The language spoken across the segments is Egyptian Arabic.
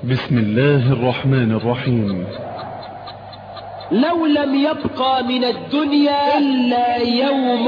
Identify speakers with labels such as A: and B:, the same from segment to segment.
A: بسم الله الرحمن الرحيم
B: لو لم يبقى من الدنيا إلا يوم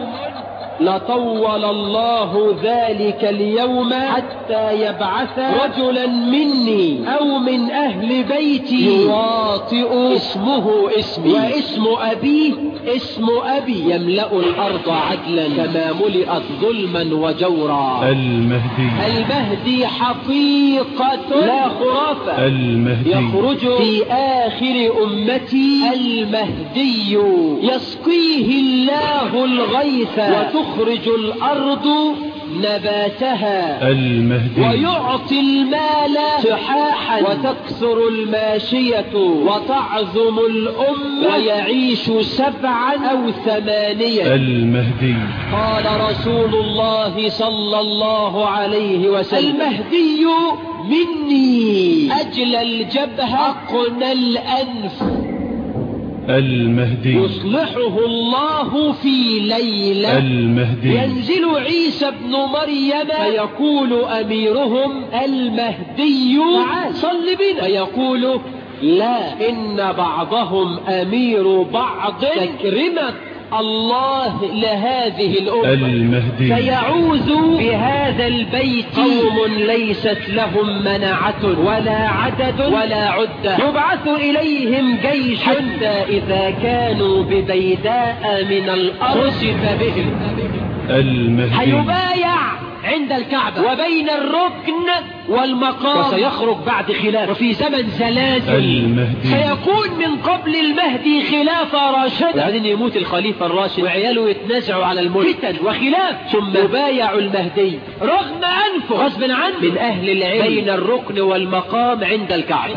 B: لطول الله ذلك اليوم حتى يبعث رجلا مني أو من أهل بيتي يواطئ اسمه اسمي واسم أبيه اسم أبي يملأ الأرض عدلا كما ملئت ظلما وجورا
A: المهدي
B: المهدي حقيقة لا خرافة
A: المهدي
B: يخرج في آخر أمتي المهدي يسقيه الله الغيث وتخرج الأرض نباتها
A: المهدي
B: ويعطي المال صحاحا وتكثر الماشية وتعظم الأم ويعيش سبعا أو ثمانية
A: المهدي
B: قال رسول الله صلى الله عليه وسلم المهدي مني أجل الجبهة أقنى الأنف
A: المهدي
B: يصلحه الله في ليلة
A: المهدي
B: ينزل عيسى ابن مريم فيقول أميرهم المهدي صل بنا فيقول لا إن بعضهم أمير بعض تكرمة الله لهذه الأمة
A: المهدي
B: فيعوذ بهذا البيت قوم ليست لهم منعة ولا عدد ولا عدة يبعث إليهم جيش حتى إذا كانوا ببيداء من الأرض خسف بهم
A: المهدي
B: هيبايع عند الكعبة وبين الركن والمقام وسيخرج بعد خلاف وفي زمن زلازل
A: المهدي
B: سيكون من قبل المهدي خلافة راشدة بعدين يموت الخليفة الراشد وعياله يتنازعوا على الملك فتن وخلاف ثم يبايع المهدي رغم أنفه غصب عنه من أهل العلم بين الركن والمقام عند الكعبة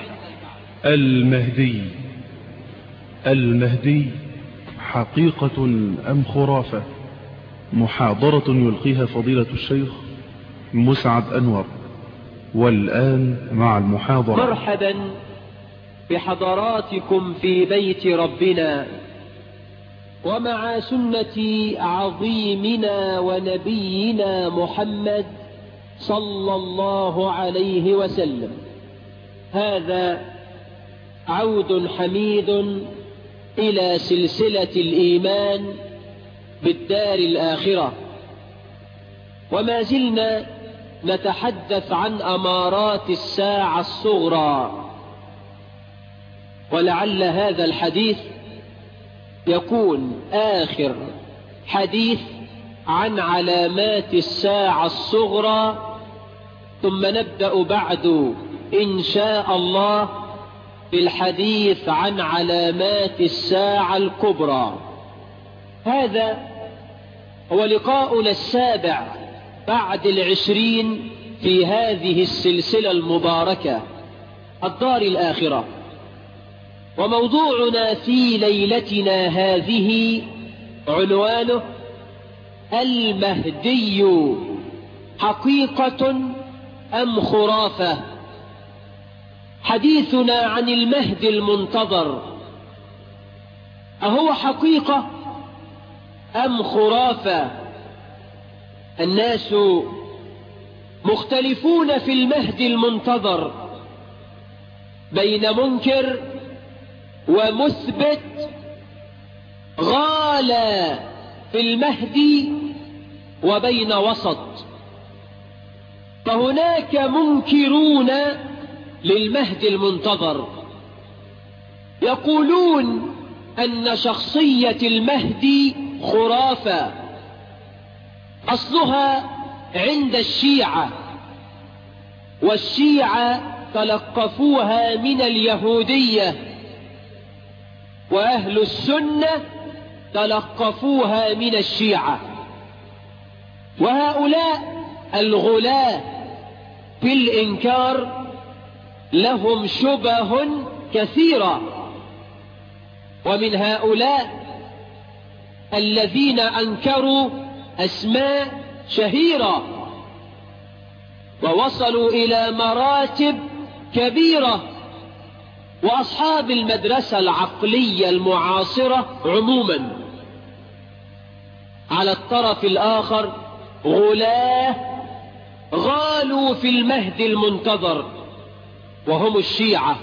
A: المهدي المهدي حقيقة أم خرافة محاضرة يلقيها فضيلة الشيخ مسعد أنور والآن مع المحاضرة
B: مرحبا بحضراتكم في بيت ربنا ومع سنة عظيمنا ونبينا محمد صلى الله عليه وسلم هذا عود حميد إلى سلسلة الإيمان بالدار الآخرة وما زلنا نتحدث عن أمارات الساعة الصغرى ولعل هذا الحديث يكون آخر حديث عن علامات الساعة الصغرى ثم نبدأ بعد إن شاء الله بالحديث عن علامات الساعة الكبرى هذا هو لقاؤنا السابع بعد العشرين في هذه السلسلة المباركة الدار الآخرة وموضوعنا في ليلتنا هذه عنوانه المهدي حقيقة أم خرافة حديثنا عن المهدي المنتظر أهو حقيقة أم خرافة الناس مختلفون في المهدي المنتظر بين منكر ومثبت غالى في المهدي وبين وسط فهناك منكرون للمهدي المنتظر يقولون أن شخصية المهدي خرافة أصلها عند الشيعة والشيعة تلقفوها من اليهودية وأهل السنة تلقفوها من الشيعة وهؤلاء الغلاة في الإنكار لهم شبه كثيرة ومن هؤلاء الذين أنكروا أسماء شهيرة ووصلوا إلى مراتب كبيرة وأصحاب المدرسة العقلية المعاصرة عموما على الطرف الآخر غلاه غالوا في المهد المنتظر وهم الشيعة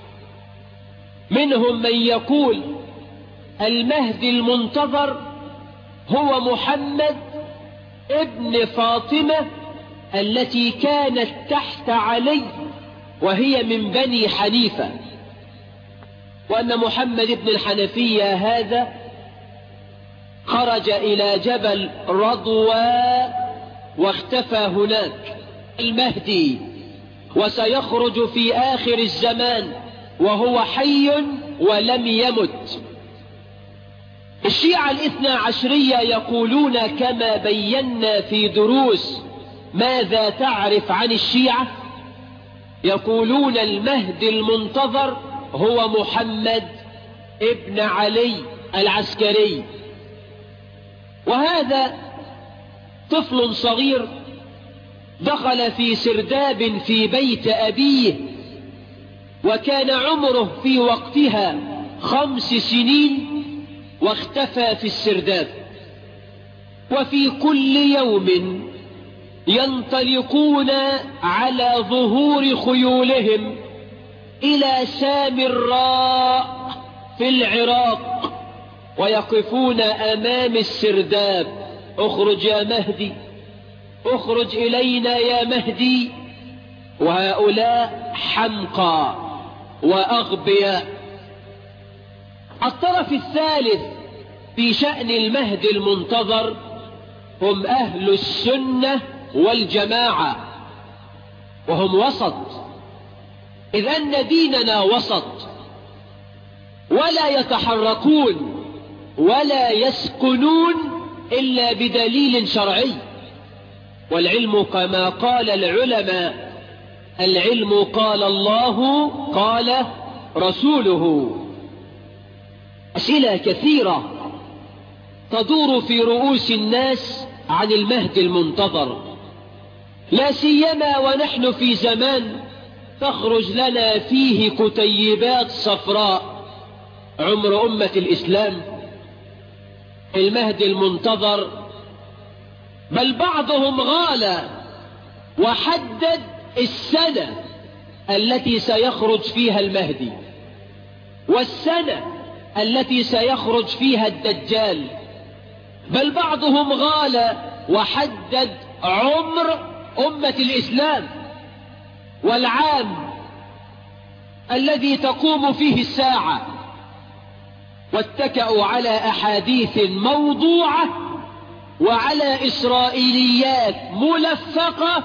B: منهم من يقول المهدي المنتظر هو محمد ابن فاطمة التي كانت تحت علي وهي من بني حنيفة وأن محمد بن الحنفية هذا خرج إلى جبل رضوى واختفى هناك المهدي وسيخرج في آخر الزمان وهو حي ولم يمت الشيعة الاثنى عشرية يقولون كما بينا في دروس ماذا تعرف عن الشيعة يقولون المهدي المنتظر هو محمد ابن علي العسكري وهذا طفل صغير دخل في سرداب في بيت أبيه وكان عمره في وقتها خمس سنين واختفى في السرداب وفي كل يوم ينطلقون على ظهور خيولهم إلى سامراء في العراق ويقفون أمام السرداب اخرج يا مهدي اخرج إلينا يا مهدي وهؤلاء حمقى وأغبياء الطرف الثالث في شأن المهدي المنتظر هم أهل السنة والجماعة وهم وسط إذ أن ديننا وسط ولا يتحركون ولا يسكنون إلا بدليل شرعي والعلم كما قال العلماء العلم قال الله قال رسوله أسئلة كثيرة تدور في رؤوس الناس عن المهد المنتظر لا سيما ونحن في زمان تخرج لنا فيه كتيبات صفراء عمر أمة الإسلام المهد المنتظر بل بعضهم غال وحدد السنة التي سيخرج فيها المهدي والسنة التي سيخرج فيها الدجال بل بعضهم غال وحدد عمر أمة الإسلام والعام الذي تقوم فيه الساعة واتكأوا على أحاديث موضوعة وعلى إسرائيليات ملفقة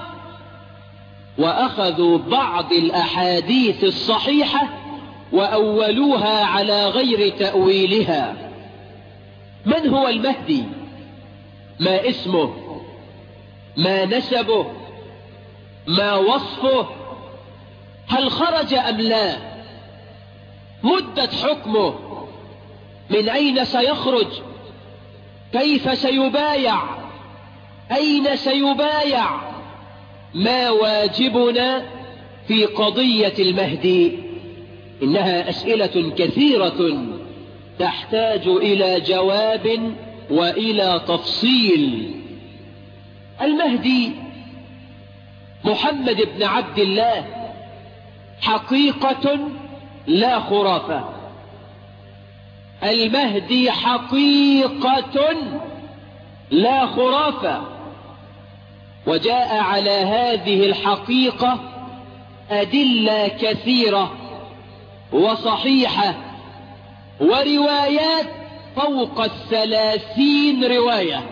B: وأخذوا بعض الأحاديث الصحيحة وأولوها على غير تأويلها من هو المهدي ما اسمه ما نسبه ما وصفه هل خرج أم لا مدة حكمه من أين سيخرج كيف سيبايع أين سيبايع ما واجبنا في قضية المهدي إنها أسئلة كثيرة تحتاج إلى جواب وإلى تفصيل المهدي محمد بن عبد الله حقيقة لا خرافة المهدي حقيقة لا خرافة وجاء على هذه الحقيقة أدلة كثيرة وصحيحة وروايات فوق الثلاثين رواية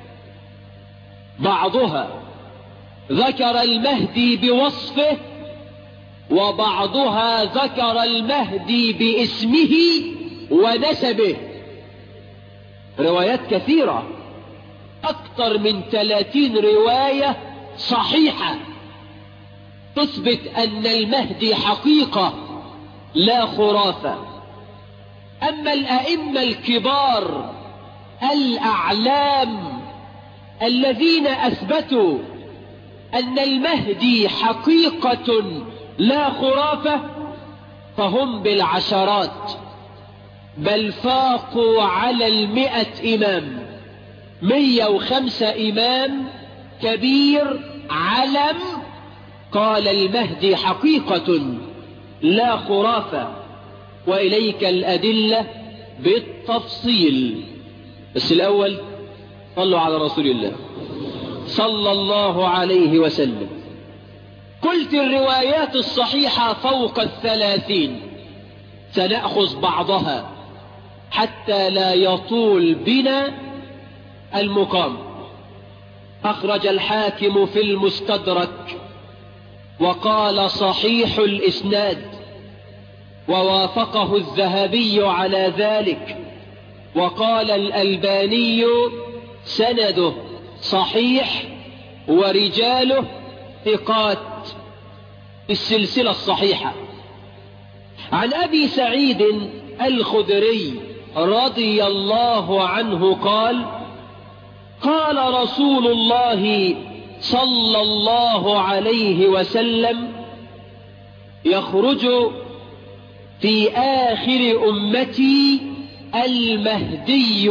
B: بعضها ذكر المهدي بوصفه وبعضها ذكر المهدي باسمه ونسبه روايات كثيرة أكثر من ثلاثين رواية صحيحة تثبت أن المهدي حقيقة لا خرافة أما الأئمة الكبار الأعلام الذين أثبتوا أن المهدي حقيقة لا خرافة فهم بالعشرات بل فاقوا على المئة إمام مية وخمسة إمام كبير علم قال المهدي حقيقة لا خرافة وإليك الأدلة بالتفصيل بس الأول صلوا على رسول الله صلى الله عليه وسلم قلت الروايات الصحيحة فوق الثلاثين سنأخذ بعضها حتى لا يطول بنا المقام أخرج الحاكم في المستدرك وقال صحيح الإسناد ووافقه الذهبي على ذلك وقال الألباني سنده صحيح ورجاله ثقات السلسلة الصحيحة عن أبي سعيد الخدري رضي الله عنه قال قال رسول الله صلى الله عليه وسلم يخرج في آخر أمتي المهدي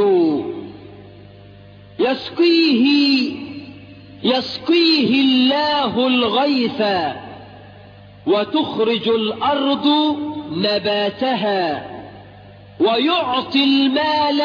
B: يسقيه يسقيه الله الغيث وتخرج الأرض نباتها ويعطي المال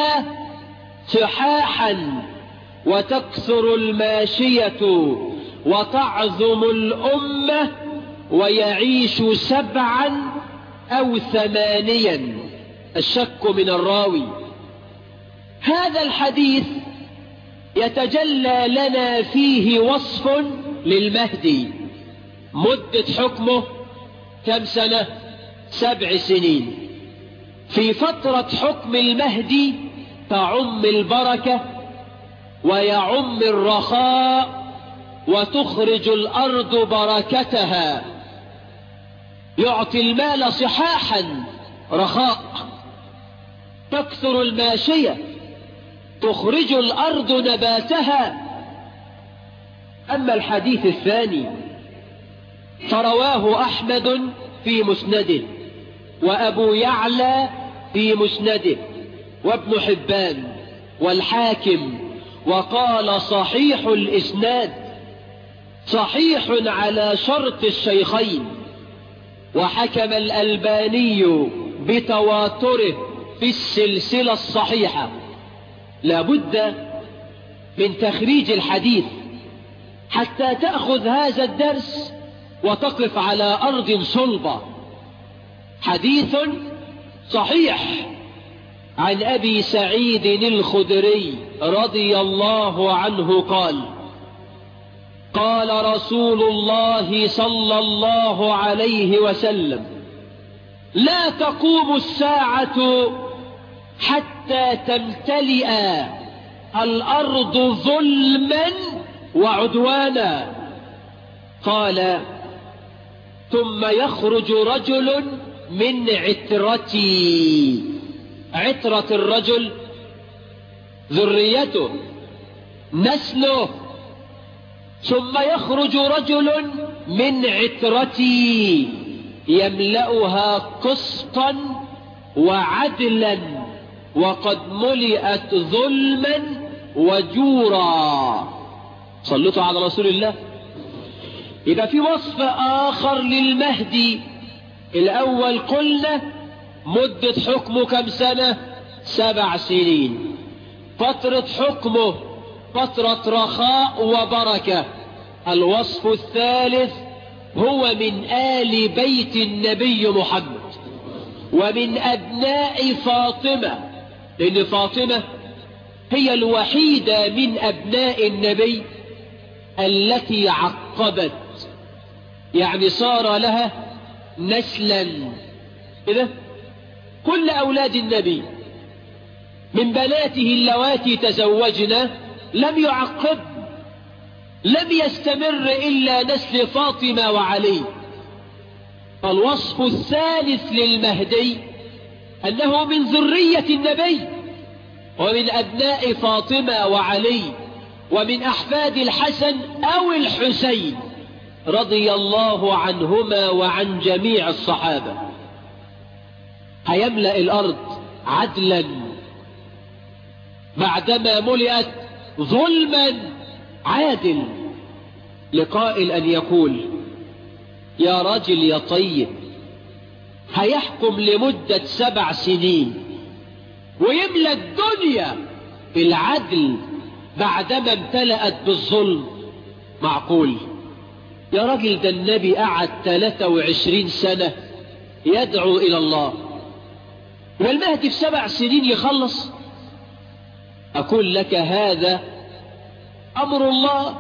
B: سحاحا وتكثر الماشية وتعظم الأمة ويعيش سبعا أو ثمانيا الشك من الراوي هذا الحديث يتجلى لنا فيه وصف للمهدي مدة حكمه كم سنة سبع سنين في فترة حكم المهدي تعم البركة ويعم الرخاء وتخرج الأرض بركتها يعطي المال صحاحا رخاء تكثر الماشية تخرج الأرض نباتها أما الحديث الثاني فرواه أحمد في مسنده وأبو يعلى في مسنده وابن حبان والحاكم وقال صحيح الإسناد صحيح على شرط الشيخين وحكم الألباني بتواتره في السلسلة الصحيحة لابد من تخريج الحديث حتى تأخذ هذا الدرس وتقف على أرض صلبة حديث صحيح عن أبي سعيد الخدري رضي الله عنه قال قال رسول الله صلى الله عليه وسلم لا تقوم الساعة حتى تمتلئ الأرض ظلما وعدوانا قال ثم يخرج رجل من عترتي عترة الرجل ذريته نسله ثم يخرج رجل من عترتي يملأها قسطا وعدلا وقد ملئت ظلما وجورا صلتوا على رسول الله إذا في وصف آخر للمهدي الأول قلنا مدة حكمه كم سنة سبع سنين فترة حكمه فترة رخاء وبركة الوصف الثالث هو من آل بيت النبي محمد ومن أبناء فاطمة لأن فاطمة هي الوحيدة من أبناء النبي التي عقبت يعني صار لها نسلا كده كل أولاد النبي من بناته اللواتي تزوجنا لم يعقب لم يستمر إلا نسل فاطمة وعلي فالوصف الثالث للمهدي أنه من ذرية النبي ومن أبناء فاطمة وعلي ومن أحفاد الحسن أو الحسين رضي الله عنهما وعن جميع الصحابة هيملأ الأرض عدلا بعدما ملئت ظلما عادل لقائل أن يقول يا راجل يا طيب هيحكم لمدة سبع سنين ويملى الدنيا بالعدل بعدما امتلأت بالظلم معقول يا راجل ده النبي قعد 23 سنة يدعو إلى الله والمهدي في سبع سنين يخلص أقول لك هذا أمر الله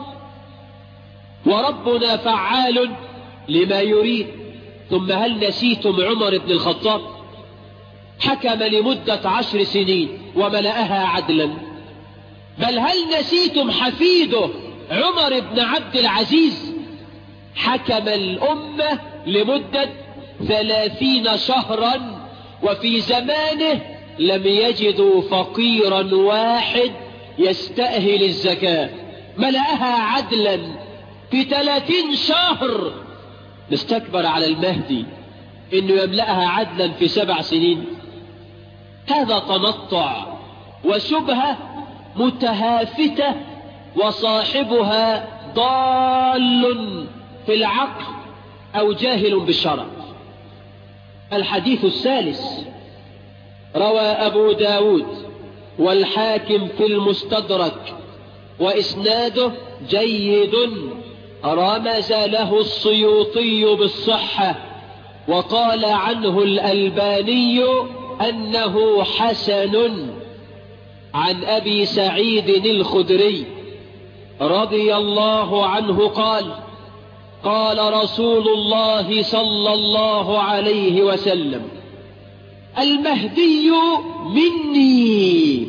B: وربنا فعال لما يريد ثم هل نسيتم عمر بن الخطاب حكم لمدة عشر سنين وملأها عدلا بل هل نسيتم حفيده عمر بن عبد العزيز حكم الأمة لمدة ثلاثين شهرا وفي زمانه لم يجدوا فقيرا واحد يستأهل الزكاة ملأها عدلا في ثلاثين شهر نستكبر على المهدي انه يملأها عدلا في سبع سنين هذا تنطع وشبهة متهافتة وصاحبها ضال في العقل او جاهل بالشرع الحديث الثالث روى ابو داود والحاكم في المستدرك واسناده جيد رمز له السيوطي بالصحة وقال عنه الألباني أنه حسن عن أبي سعيد الخدري رضي الله عنه قال قال رسول الله صلى الله عليه وسلم المهدي مني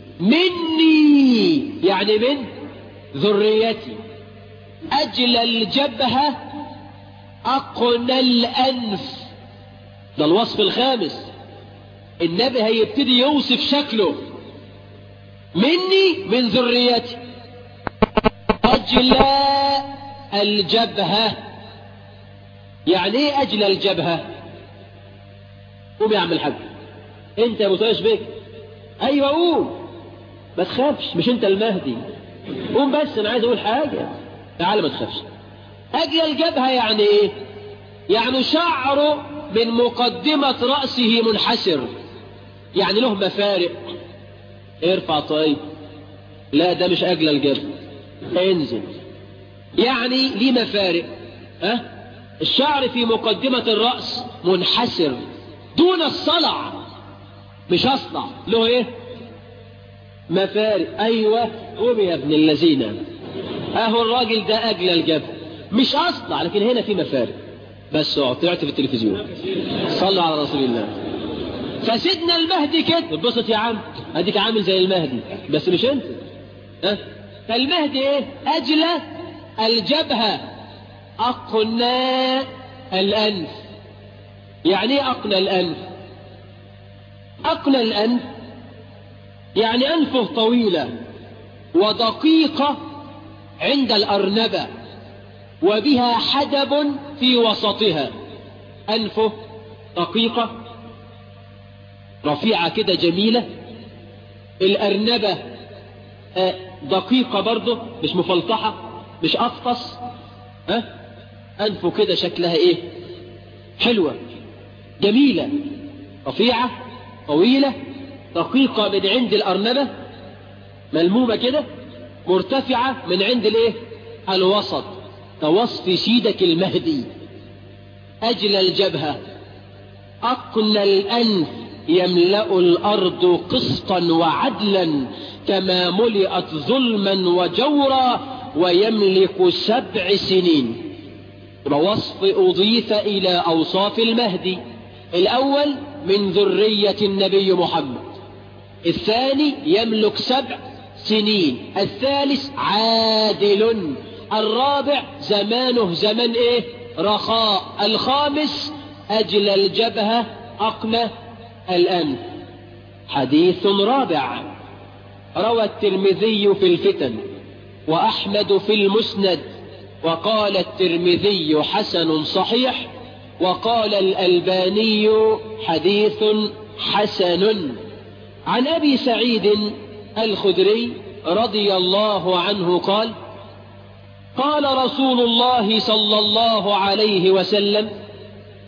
B: مني يعني من ذريتي أجل الجبهة أقنى الأنف ده الوصف الخامس النبي هيبتدي يوصف شكله مني من ذريتي أجل الجبهة يعني ايه أجل الجبهة قوم يا عم الحاج انت يا ابو بيك ايوه قوم ما تخافش مش انت المهدي قوم بس انا عايز اقول حاجه تعال ما تخافش أجل الجبهة يعني إيه يعني شعره من مقدمة رأسه منحسر يعني له مفارق ارفع طيب لا ده مش أجل الجبهة انزل يعني ليه مفارق ها أه؟ الشعر في مقدمة الرأس منحسر دون الصلع مش أصلع له ايه مفارق ايوه قوم يا ابن الذين اهو الراجل ده اجل الجبهة مش اصلع لكن هنا في مفارق بس طلعت في التلفزيون صلوا على رسول الله فسيدنا المهدي كده اتبسط يا عم اديك عامل زي المهدي بس مش انت ها فالمهدي ايه اجل الجبهة اقنى الانف يعني ايه اقنى الانف اقنى الانف يعني انفه طويلة ودقيقة عند الأرنبة وبها حدب في وسطها أنفه دقيقة رفيعة كده جميلة الأرنبة دقيقة برضه مش مفلطحة مش أفطس أه؟ أنفه كده شكلها إيه حلوة جميلة رفيعة طويلة دقيقة من عند الأرنبة ملمومة كده مرتفعة من عند الايه الوسط كوصف سيدك المهدي أجل الجبهة أقنى الأنف يملأ الأرض قسطا وعدلا كما ملئت ظلما وجورا ويملك سبع سنين ووصف أضيف إلى أوصاف المهدي الأول من ذرية النبي محمد الثاني يملك سبع سنين الثالث عادل الرابع زمانه زمن ايه رخاء الخامس اجل الجبهة اقنى الانف حديث رابع روى الترمذي في الفتن واحمد في المسند وقال الترمذي حسن صحيح وقال الالباني حديث حسن عن ابي سعيد الخدري رضي الله عنه قال قال رسول الله صلى الله عليه وسلم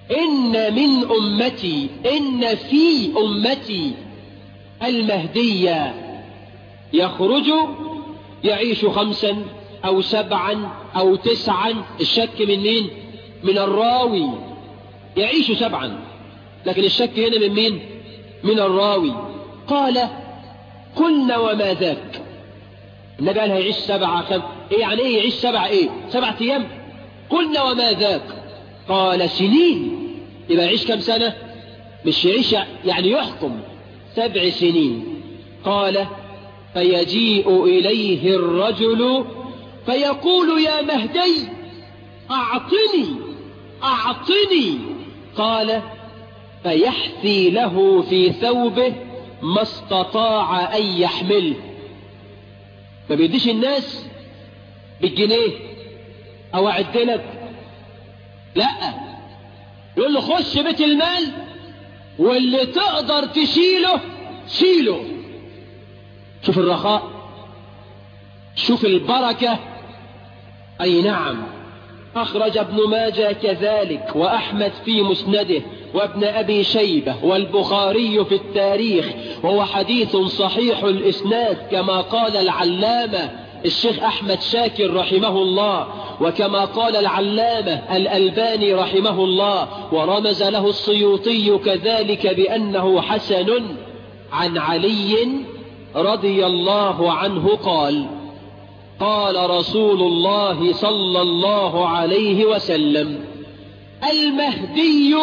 B: إن من أمتي إن في أمتي المهدي يخرج يعيش خمسا أو سبعا أو تسعا الشك من مين من الراوي يعيش سبعا لكن الشك هنا من مين من الراوي قال قلنا وما ذاك النبي قال هيعيش سبعة خم... ايه يعني ايه يعيش سبعة ايه سبعة ايام قلنا وما ذاك قال سنين يبقى يعيش كم سنة مش يعيش يعني يحكم سبع سنين قال فيجيء إليه الرجل فيقول يا مهدي أعطني أعطني قال فيحثي له في ثوبه ما استطاع أن يحمله ما بيديش الناس بالجنيه أو أعدلك لا يقول له خش بيت المال واللي تقدر تشيله شيله شوف الرخاء شوف البركة أي نعم أخرج ابن ماجه كذلك وأحمد في مسنده وابن أبي شيبة والبخاري في التاريخ وهو حديث صحيح الإسناد كما قال العلامة الشيخ أحمد شاكر رحمه الله وكما قال العلامة الألباني رحمه الله ورمز له السيوطي كذلك بأنه حسن عن علي رضي الله عنه قال قال رسول الله صلى الله عليه وسلم المهدي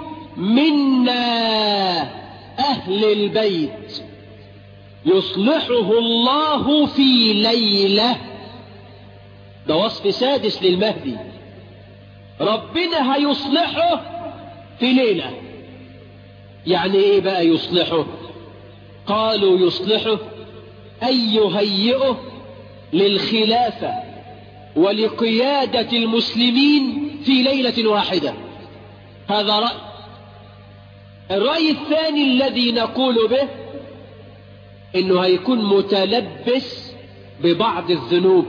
B: منا أهل البيت يصلحه الله في ليلة ده وصف سادس للمهدي ربنا هيصلحه في ليلة يعني ايه بقى يصلحه قالوا يصلحه أن يهيئه للخلافة ولقيادة المسلمين في ليلة واحدة هذا رأي الرأي الثاني الذي نقول به انه هيكون متلبس ببعض الذنوب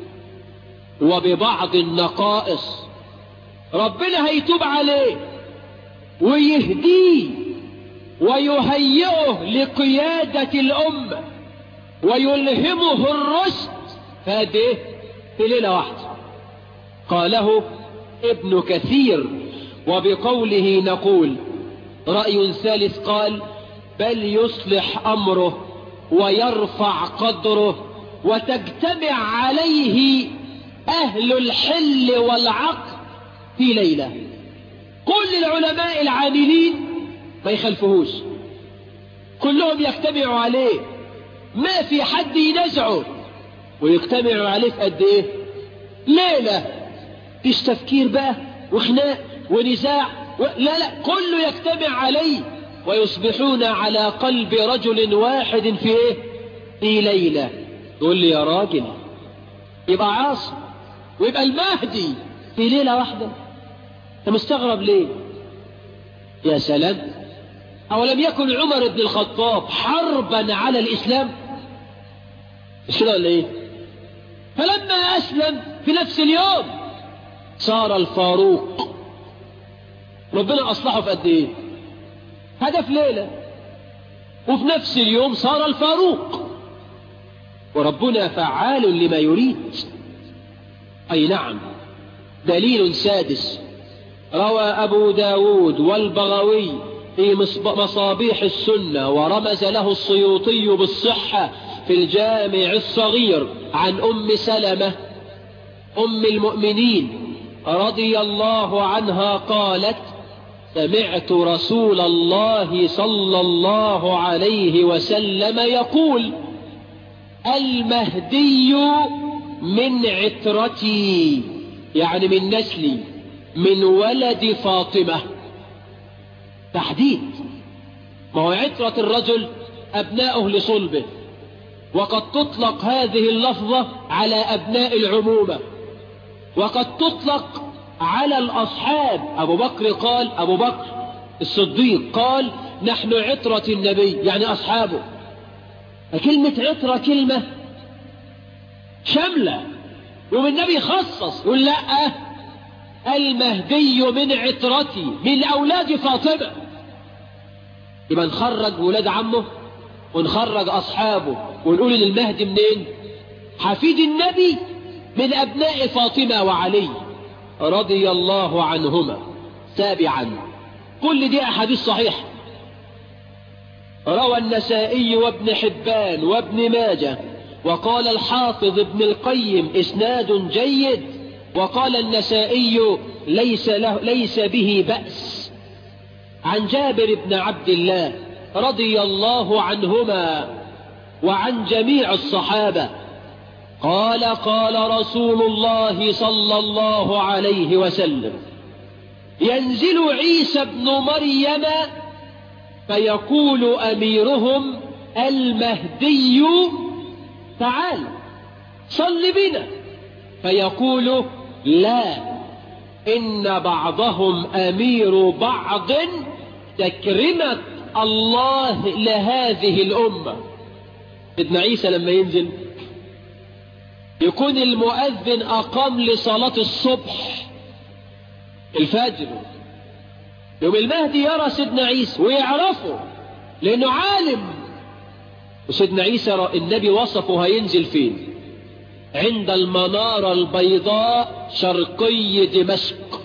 B: وببعض النقائص ربنا هيتوب عليه ويهديه ويهيئه لقيادة الأمة ويلهمه الرشد فهذه في ليلة واحدة قاله ابن كثير وبقوله نقول رأي ثالث قال بل يصلح أمره ويرفع قدره وتجتمع عليه أهل الحل والعقل في ليلة كل العلماء العاملين ما يخلفهوش كلهم يجتمعوا عليه ما في حد ينزعه ويجتمعوا عليه في قد ايه ليلة فيش تفكير بقى وخناق ونزاع و... لا لا كله يجتمع عليه ويصبحون على قلب رجل واحد في ايه في ليلة تقول لي يا راجل يبقى عاصم ويبقى المهدي في ليلة واحدة انت مستغرب ليه يا سلام أولم يكن عمر بن الخطاب حربا على الإسلام مش كده ولا إيه فلما أسلم في نفس اليوم صار الفاروق ربنا أصلحه في قد إيه هذا في ليلة وفي نفس اليوم صار الفاروق وربنا فعال لما يريد أي نعم دليل سادس روى أبو داود والبغوي في مصابيح السنة ورمز له السيوطي بالصحة في الجامع الصغير عن أم سلمة أم المؤمنين رضي الله عنها قالت سمعت رسول الله صلى الله عليه وسلم يقول المهدي من عترتي يعني من نسلي من ولد فاطمة تحديد ما هو عترة الرجل أبناؤه لصلبه وقد تطلق هذه اللفظة على أبناء العمومة وقد تطلق على الأصحاب أبو بكر قال أبو بكر الصديق قال نحن عترة النبي يعني أصحابه كلمة عترة كلمة شاملة يوم النبي خصص يقول لا المهدي من عترتي من أولاد فاطمة يبقى نخرج ولاد عمه ونخرج أصحابه ونقول إن المهدي منين حفيد النبي من أبناء فاطمة وعلي رضي الله عنهما تابعا كل دي أحاديث صحيحة روى النسائي وابن حبان وابن ماجه وقال الحافظ ابن القيم إسناد جيد وقال النسائي ليس, له ليس به بأس عن جابر بن عبد الله رضي الله عنهما وعن جميع الصحابة قال قال رسول الله صلى الله عليه وسلم ينزل عيسى بن مريم فيقول أميرهم المهدي تعال صل بنا فيقول لا إن بعضهم أمير بعض تكرمة الله لهذه الأمة ابن عيسى لما ينزل يكون المؤذن أقام لصلاة الصبح الفجر يوم المهدي يرى سيدنا عيسى ويعرفه لأنه عالم وسيدنا عيسى النبي وصفه هينزل فين عند المنارة البيضاء شرقي دمشق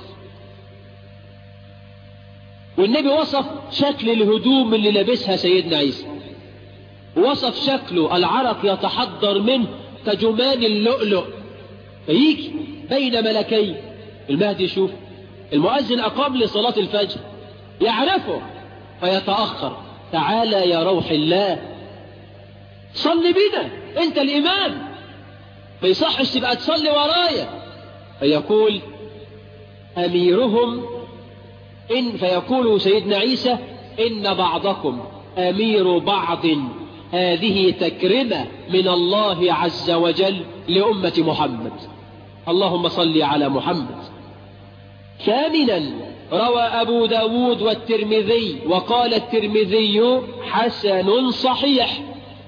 B: والنبي وصف شكل الهدوم اللي لابسها سيدنا عيسى وصف شكله العرق يتحضر منه كجمان اللؤلؤ فيجي بين ملكين المهدي يشوف المؤذن أقام لصلاة الفجر يعرفه فيتأخر تعالى يا روح الله صل بنا انت الإمام ما يصحش تبقى تصلي ورايا فيقول أميرهم إن فيقول سيدنا عيسى إن بعضكم أمير بعض هذه تكرمة من الله عز وجل لأمة محمد اللهم صل على محمد ثامنا روى أبو داود والترمذي وقال الترمذي حسن صحيح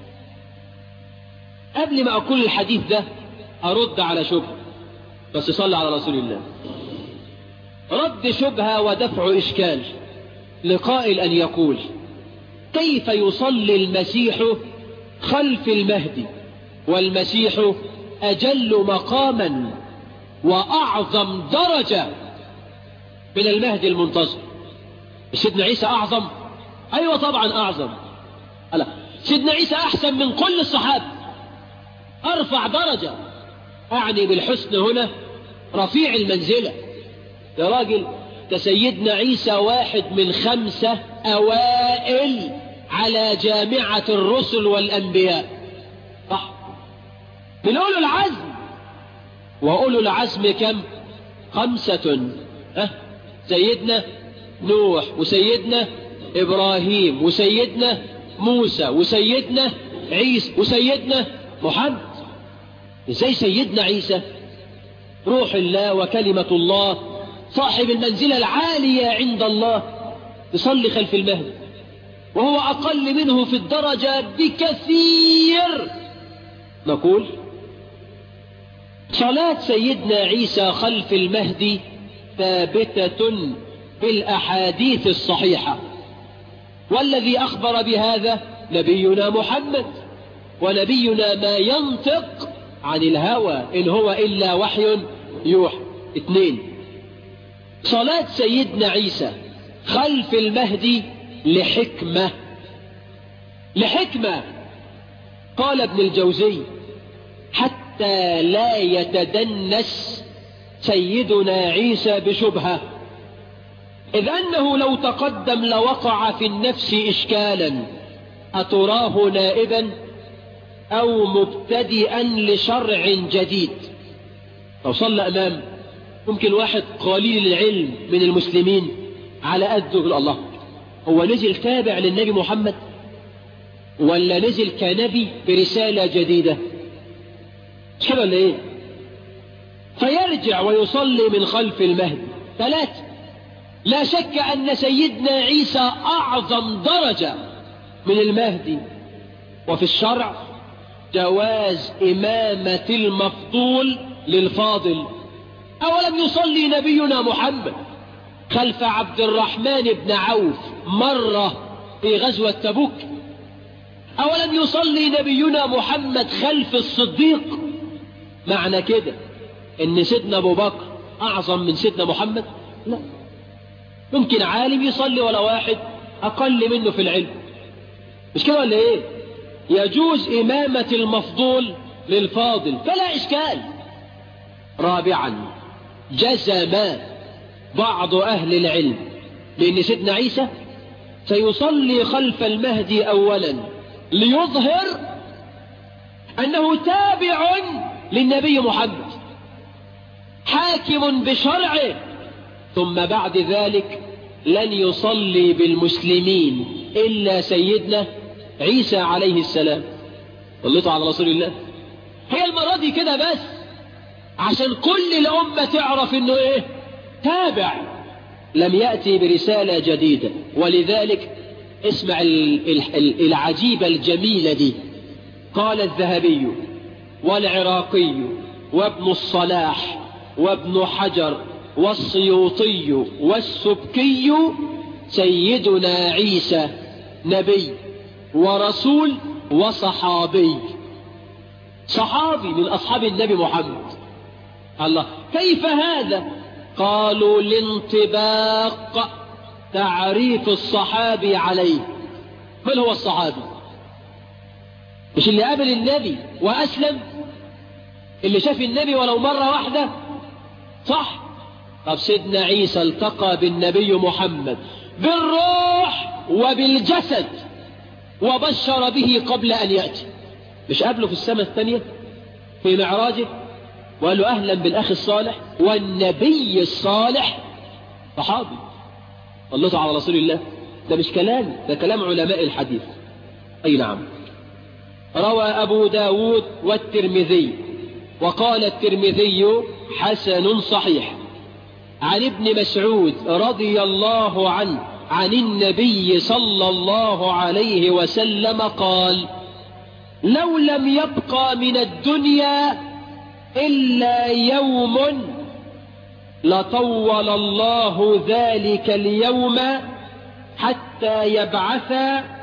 B: قبل ما أقول الحديث ده أرد على شبهة بس صلى على رسول الله رد شبهة ودفع إشكال لقائل أن يقول كيف يصلي المسيح خلف المهدي والمسيح أجل مقاما وأعظم درجة من المهدي المنتظر سيدنا عيسى أعظم أيوة طبعا أعظم ألا سيدنا عيسى أحسن من كل الصحابة أرفع درجة أعني بالحسن هنا رفيع المنزلة يا راجل كسيدنا عيسى واحد من خمسة أوائل على جامعة الرسل والأنبياء صح من أولو العزم وأولو العزم كم خمسة أه؟ سيدنا نوح وسيدنا إبراهيم وسيدنا موسى وسيدنا عيسى وسيدنا محمد ازاي سيدنا عيسى روح الله وكلمة الله صاحب المنزلة العالية عند الله يصلي خلف المهد وهو أقل منه في الدرجة بكثير نقول صلاة سيدنا عيسى خلف المهدي ثابتة بالأحاديث الصحيحة والذي أخبر بهذا نبينا محمد ونبينا ما ينطق عن الهوى إن هو إلا وحي يوحى اثنين صلاة سيدنا عيسى خلف المهدي لحكمة لحكمة قال ابن الجوزي حتى لا يتدنس سيدنا عيسى بشبهة إذ أنه لو تقدم لوقع في النفس إشكالا أتراه نائبا أو مبتدئا لشرع جديد لو صلى أمام ممكن واحد قليل العلم من المسلمين على قده يقول الله هو نزل تابع للنبي محمد ولا نزل كنبي برسالة جديدة مش كده ولا ايه فيرجع ويصلي من خلف المهد ثلاثة لا شك أن سيدنا عيسى أعظم درجة من المهدي وفي الشرع جواز إمامة المفضول للفاضل أولم يصلي نبينا محمد خلف عبد الرحمن بن عوف مرة في غزوة تبوك أولم يصلي نبينا محمد خلف الصديق معنى كده ان سيدنا ابو بكر اعظم من سيدنا محمد لا ممكن عالم يصلي ولا واحد اقل منه في العلم مش كده ولا ايه يجوز امامة المفضول للفاضل فلا اشكال رابعا جزم بعض اهل العلم بان سيدنا عيسى سيصلي خلف المهدي اولا ليظهر انه تابع للنبي محمد حاكم بشرعه ثم بعد ذلك لن يصلي بالمسلمين إلا سيدنا عيسى عليه السلام صليتوا على رسول الله هي المرة دي كده بس عشان كل الأمة تعرف انه ايه تابع لم يأتي برسالة جديدة ولذلك اسمع العجيبة الجميلة دي قال الذهبي والعراقي وابن الصلاح وابن حجر والسيوطي والسبكي سيدنا عيسى نبي ورسول وصحابي صحابي من أصحاب النبي محمد الله كيف هذا قالوا لانطباق تعريف الصحابي عليه من هو الصحابي مش اللي قابل النبي وأسلم اللي شاف النبي ولو مرة واحدة صح طب سيدنا عيسى التقى بالنبي محمد بالروح وبالجسد وبشر به قبل أن يأتي مش قابله في السماء الثانية في معراجه وقال له أهلا بالأخ الصالح والنبي الصالح صحابي صلته على رسول الله ده مش كلام ده كلام علماء الحديث أي نعم روى أبو داود والترمذي وقال الترمذي حسن صحيح عن ابن مسعود رضي الله عنه عن النبي صلى الله عليه وسلم قال لو لم يبقى من الدنيا إلا يوم لطول الله ذلك اليوم حتى يبعث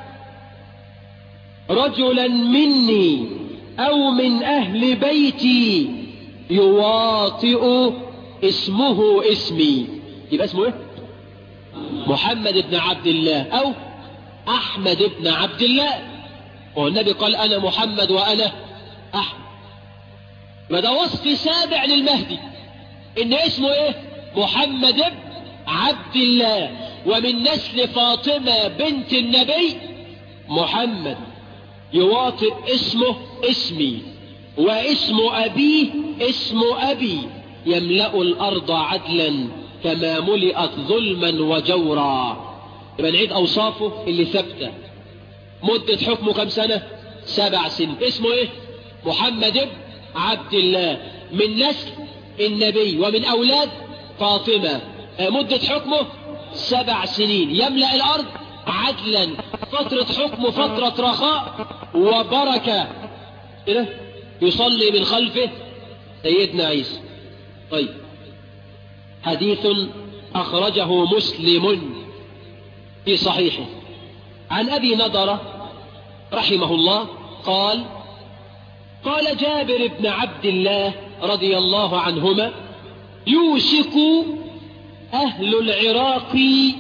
B: رجلا مني أو من أهل بيتي يواطئ اسمه اسمي يبقى اسمه ايه محمد بن عبد الله أو أحمد بن عبد الله والنبي قال أنا محمد وأنا أحمد ما ده وصف سابع للمهدي إن اسمه إيه محمد بن عبد الله ومن نسل فاطمة بنت النبي محمد يواطئ اسمه اسمي واسم أبيه اسم أبي يملأ الأرض عدلا كما ملئت ظلما وجورا يبقى نعيد أوصافه اللي ثابته مدة حكمه كم سنة سبع سنين اسمه ايه محمد بن عبد الله من نسل النبي ومن أولاد فاطمة مدة حكمه سبع سنين يملأ الأرض عدلا فترة حكمه فترة رخاء وبركة كده يصلي من خلفه سيدنا عيسى طيب حديث أخرجه مسلم في صحيحه عن أبي نضرة رحمه الله قال قال جابر بن عبد الله رضي الله عنهما يوشك أهل العراق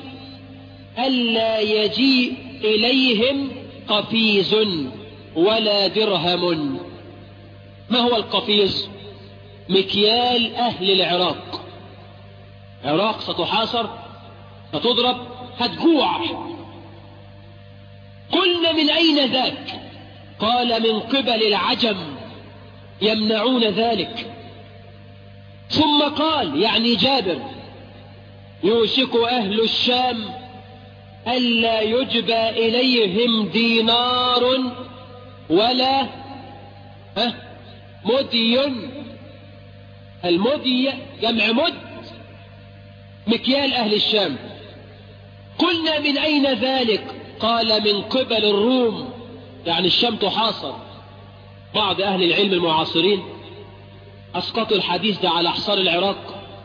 B: ألا يجيء إليهم قفيز ولا درهم ما هو القفيز مكيال أهل العراق عراق ستحاصر ستضرب هتجوع قلنا من أين ذاك قال من قبل العجم يمنعون ذلك ثم قال يعني جابر يوشك أهل الشام ألا يجبى إليهم دينار ولا ها مدي المدي جمع مد مكيال أهل الشام قلنا من أين ذلك قال من قبل الروم يعني الشام تحاصر بعض أهل العلم المعاصرين أسقطوا الحديث ده على حصار العراق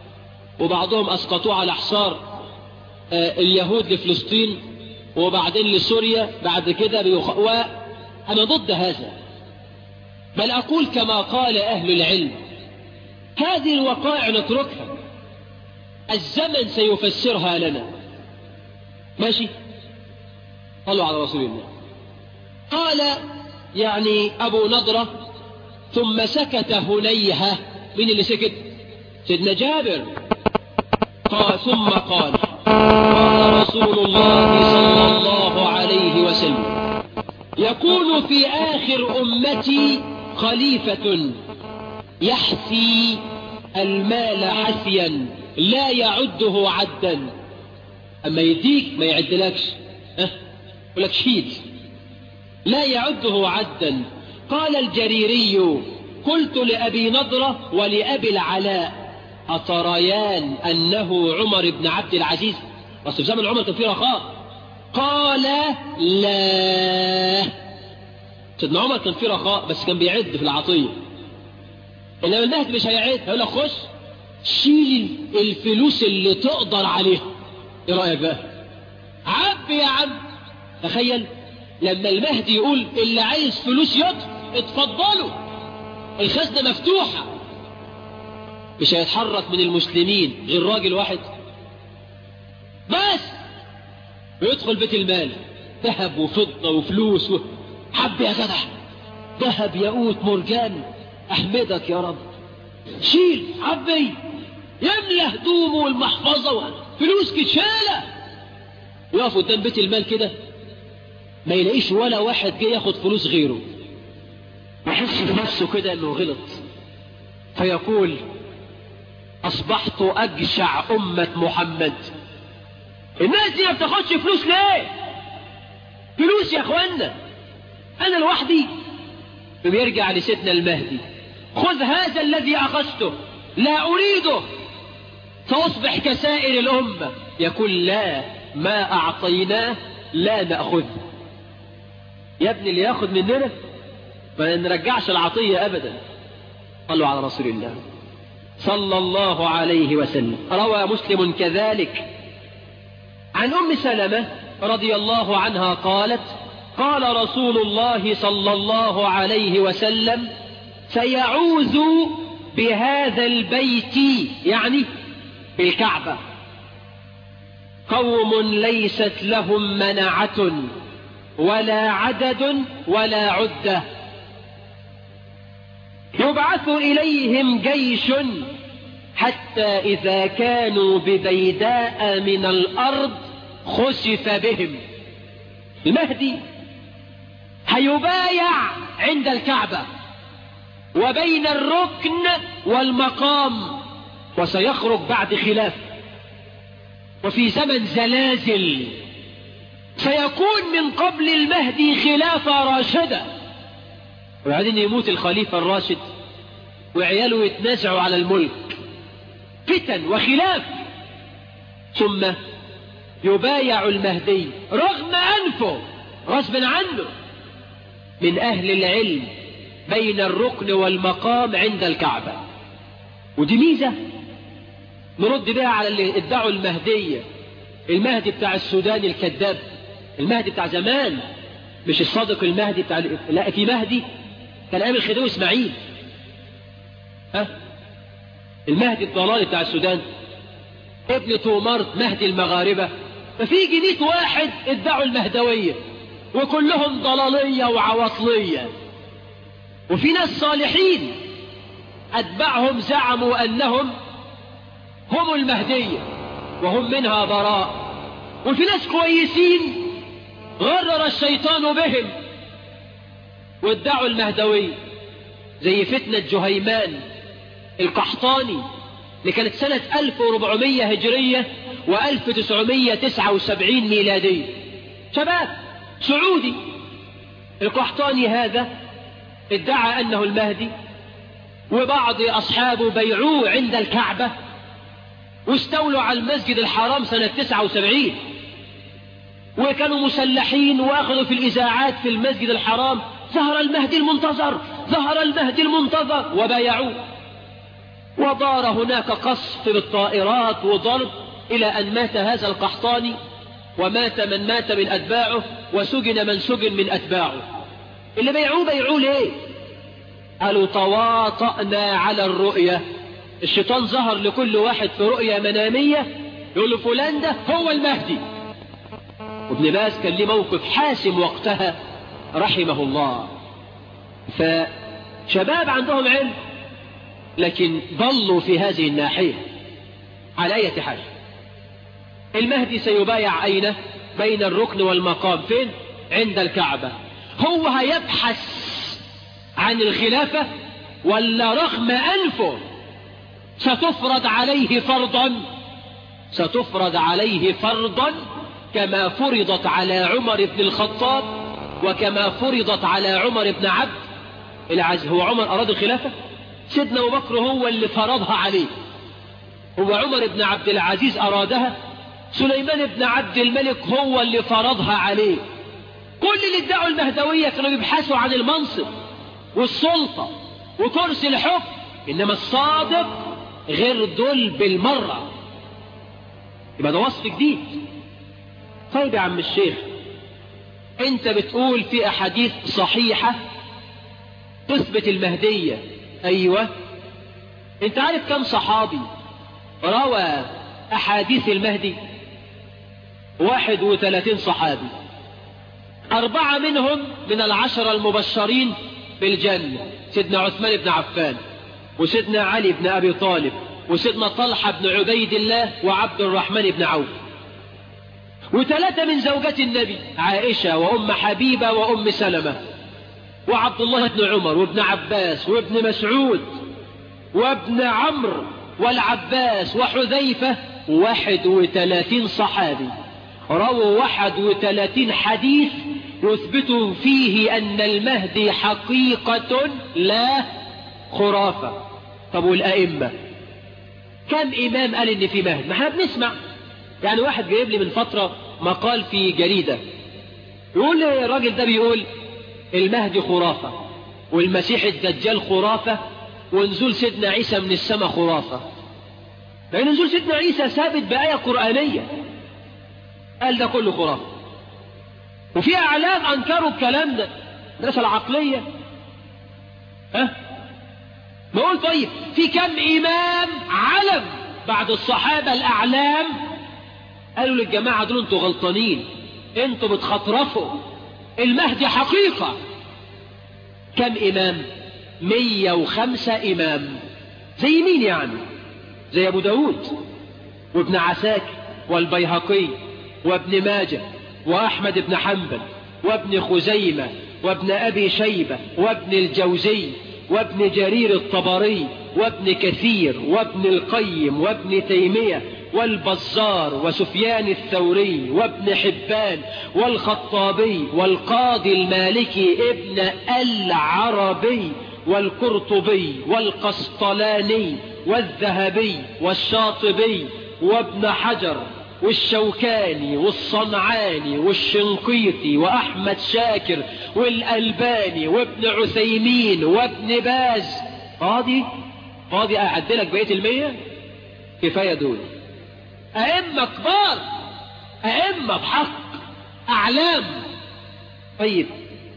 B: وبعضهم أسقطوه على حصار آه، اليهود لفلسطين وبعدين لسوريا بعد كده بيخ... وأنا ضد هذا بل أقول كما قال أهل العلم هذه الوقائع نتركها الزمن سيفسرها لنا ماشي صلوا على رسول الله قال يعني أبو نضرة ثم سكت هنيهة من اللي سكت سيدنا جابر قال ثم قال قال رسول الله صلى الله عليه وسلم يكون في آخر أمتي خليفة يحثي المال حثيا لا يعده عدا أما يديك ما يعدلكش أه؟ يقول لك شيد لا يعده عدا قال الجريري قلت لأبي نضرة ولأبي العلاء أتريان أنه عمر بن عبد العزيز بس في زمن عمر كان فيه رخاء قال لا سيدنا عمر كان فيه رخاء بس كان بيعد في العطية إنما المهد مش هيعد هيقول لك خش شيل الفلوس اللي تقدر عليها ايه رأيك بقى عب يا عم تخيل لما المهدي يقول اللي عايز فلوس يطف اتفضلوا الخزنة مفتوحة مش هيتحرك من المسلمين غير راجل واحد بس ويدخل بيت المال ذهب وفضة وفلوس و... حب يا جدع ذهب ياقوت مرجان احمدك يا رب شيل عبي يملى هدومه والمحفظة فلوس كتشالة يقف قدام بيت المال كده ما يلاقيش ولا واحد جه ياخد فلوس غيره يحس بنفسه كده انه غلط فيقول اصبحت اجشع امة محمد الناس دي ما بتاخدش فلوس ليه فلوس يا اخوانا انا لوحدي بيرجع لسيدنا المهدي خذ هذا الذي اخذته لا اريده فاصبح كسائر الامه يقول لا ما اعطيناه لا ناخذه يا ابني اللي ياخد مننا ما نرجعش العطيه ابدا صلوا على رسول الله صلى الله عليه وسلم روى مسلم كذلك عن ام سلمه رضي الله عنها قالت قال رسول الله صلى الله عليه وسلم سيعوذ بهذا البيت يعني بالكعبة قوم ليست لهم منعة ولا عدد ولا عدة يبعث إليهم جيش حتى إذا كانوا ببيداء من الأرض خسف بهم المهدي هيبايع عند الكعبة وبين الركن والمقام وسيخرج بعد خلاف وفي زمن زلازل سيكون من قبل المهدي خلافة راشدة وبعدين يموت الخليفة الراشد وعياله يتنازعوا على الملك فتن وخلاف ثم يبايع المهدي رغم أنفه غصب عنه من أهل العلم بين الركن والمقام عند الكعبة ودي ميزة نرد بها على اللي ادعوا المهدية المهدي بتاع السودان الكذاب المهدي بتاع زمان مش الصادق المهدي بتاع لا في مهدي كان ايام الخديوي اسماعيل ها المهدي الضلالي بتاع السودان ابن تومرت مهدي المغاربة ففي جنيت واحد ادعوا المهدوية وكلهم ضلالية وعواطلية وفي ناس صالحين أتبعهم زعموا أنهم هم المهدية وهم منها براء وفي ناس كويسين غرر الشيطان بهم وادعوا المهدوية زي فتنة جهيمان القحطاني اللي كانت سنة 1400 هجرية و1979 ميلادية شباب سعودي القحطاني هذا ادعى أنه المهدي وبعض أصحابه بيعوه عند الكعبة واستولوا على المسجد الحرام سنة 79 وكانوا مسلحين واخذوا في الإذاعات في المسجد الحرام ظهر المهدي المنتظر ظهر المهدي المنتظر وبايعوه ودار هناك قصف بالطائرات وضرب إلى أن مات هذا القحطاني ومات من مات من أتباعه وسجن من سجن من أتباعه اللي بيعوه بيعوه ليه قالوا تواطأنا على الرؤية الشيطان ظهر لكل واحد في رؤية منامية يقول له فلان ده هو المهدي وابن باز كان ليه موقف حاسم وقتها رحمه الله فشباب عندهم علم لكن ضلوا في هذه الناحية على أي حال المهدي سيبايع أين بين الركن والمقام فين عند الكعبة هو هيبحث عن الخلافة ولا رغم أنفه ستفرض عليه فرضا ستفرض عليه فرضا كما فرضت على عمر بن الخطاب وكما فرضت على عمر بن عبد العزيز هو عمر أراد الخلافة سيدنا أبو بكر هو اللي فرضها عليه هو عمر بن عبد العزيز أرادها سليمان بن عبد الملك هو اللي فرضها عليه كل اللي ادعوا المهدوية كانوا يبحثوا عن المنصب والسلطة وكرسي الحكم إنما الصادق غير دول بالمرة يبقى ده وصف جديد طيب يا عم الشيخ انت بتقول في احاديث صحيحة تثبت المهدية ايوه انت عارف كم صحابي روى احاديث المهدي واحد وثلاثين صحابي اربعة منهم من العشرة المبشرين بالجنة سيدنا عثمان بن عفان وسيدنا علي بن ابي طالب وسيدنا طلحة بن عبيد الله وعبد الرحمن بن عوف وثلاثة من زوجات النبي عائشة وأم حبيبة وأم سلمة وعبد الله بن عمر وابن عباس وابن مسعود وابن عمرو والعباس وحذيفة واحد وثلاثين صحابي رووا واحد وثلاثين حديث يثبت فيه أن المهدي حقيقة لا خرافة طب والأئمة كم إمام قال إن في مهدي ما احنا بنسمع يعني واحد جايب لي من فترة مقال في جريدة يقول لي الراجل ده بيقول المهدي خرافة والمسيح الدجال خرافة ونزول سيدنا عيسى من السماء خرافة لأن نزول سيدنا عيسى ثابت بآية قرآنية قال ده كله خرافة وفي أعلام أنكروا الكلام ده الناس العقلية ها بقول طيب في كم إمام علم بعد الصحابة الأعلام قالوا للجماعة دول انتوا غلطانين انتوا بتخطرفوا المهدي حقيقة كم إمام مية وخمسة إمام زي مين يعني زي أبو داود وابن عساكر والبيهقي وابن ماجه وأحمد بن حنبل وابن خزيمة وابن أبي شيبة وابن الجوزي وابن جرير الطبري وابن كثير وابن القيم وابن تيمية والبزار وسفيان الثوري وابن حبان والخطابي والقاضي المالكي ابن العربي والقرطبي والقسطلاني والذهبي والشاطبي وابن حجر والشوكاني والصنعاني والشنقيطي وأحمد شاكر والألباني وابن عثيمين وابن باز قاضي قاضي أعدلك بقية المية كفاية دول أئمة كبار أئمة بحق أعلام طيب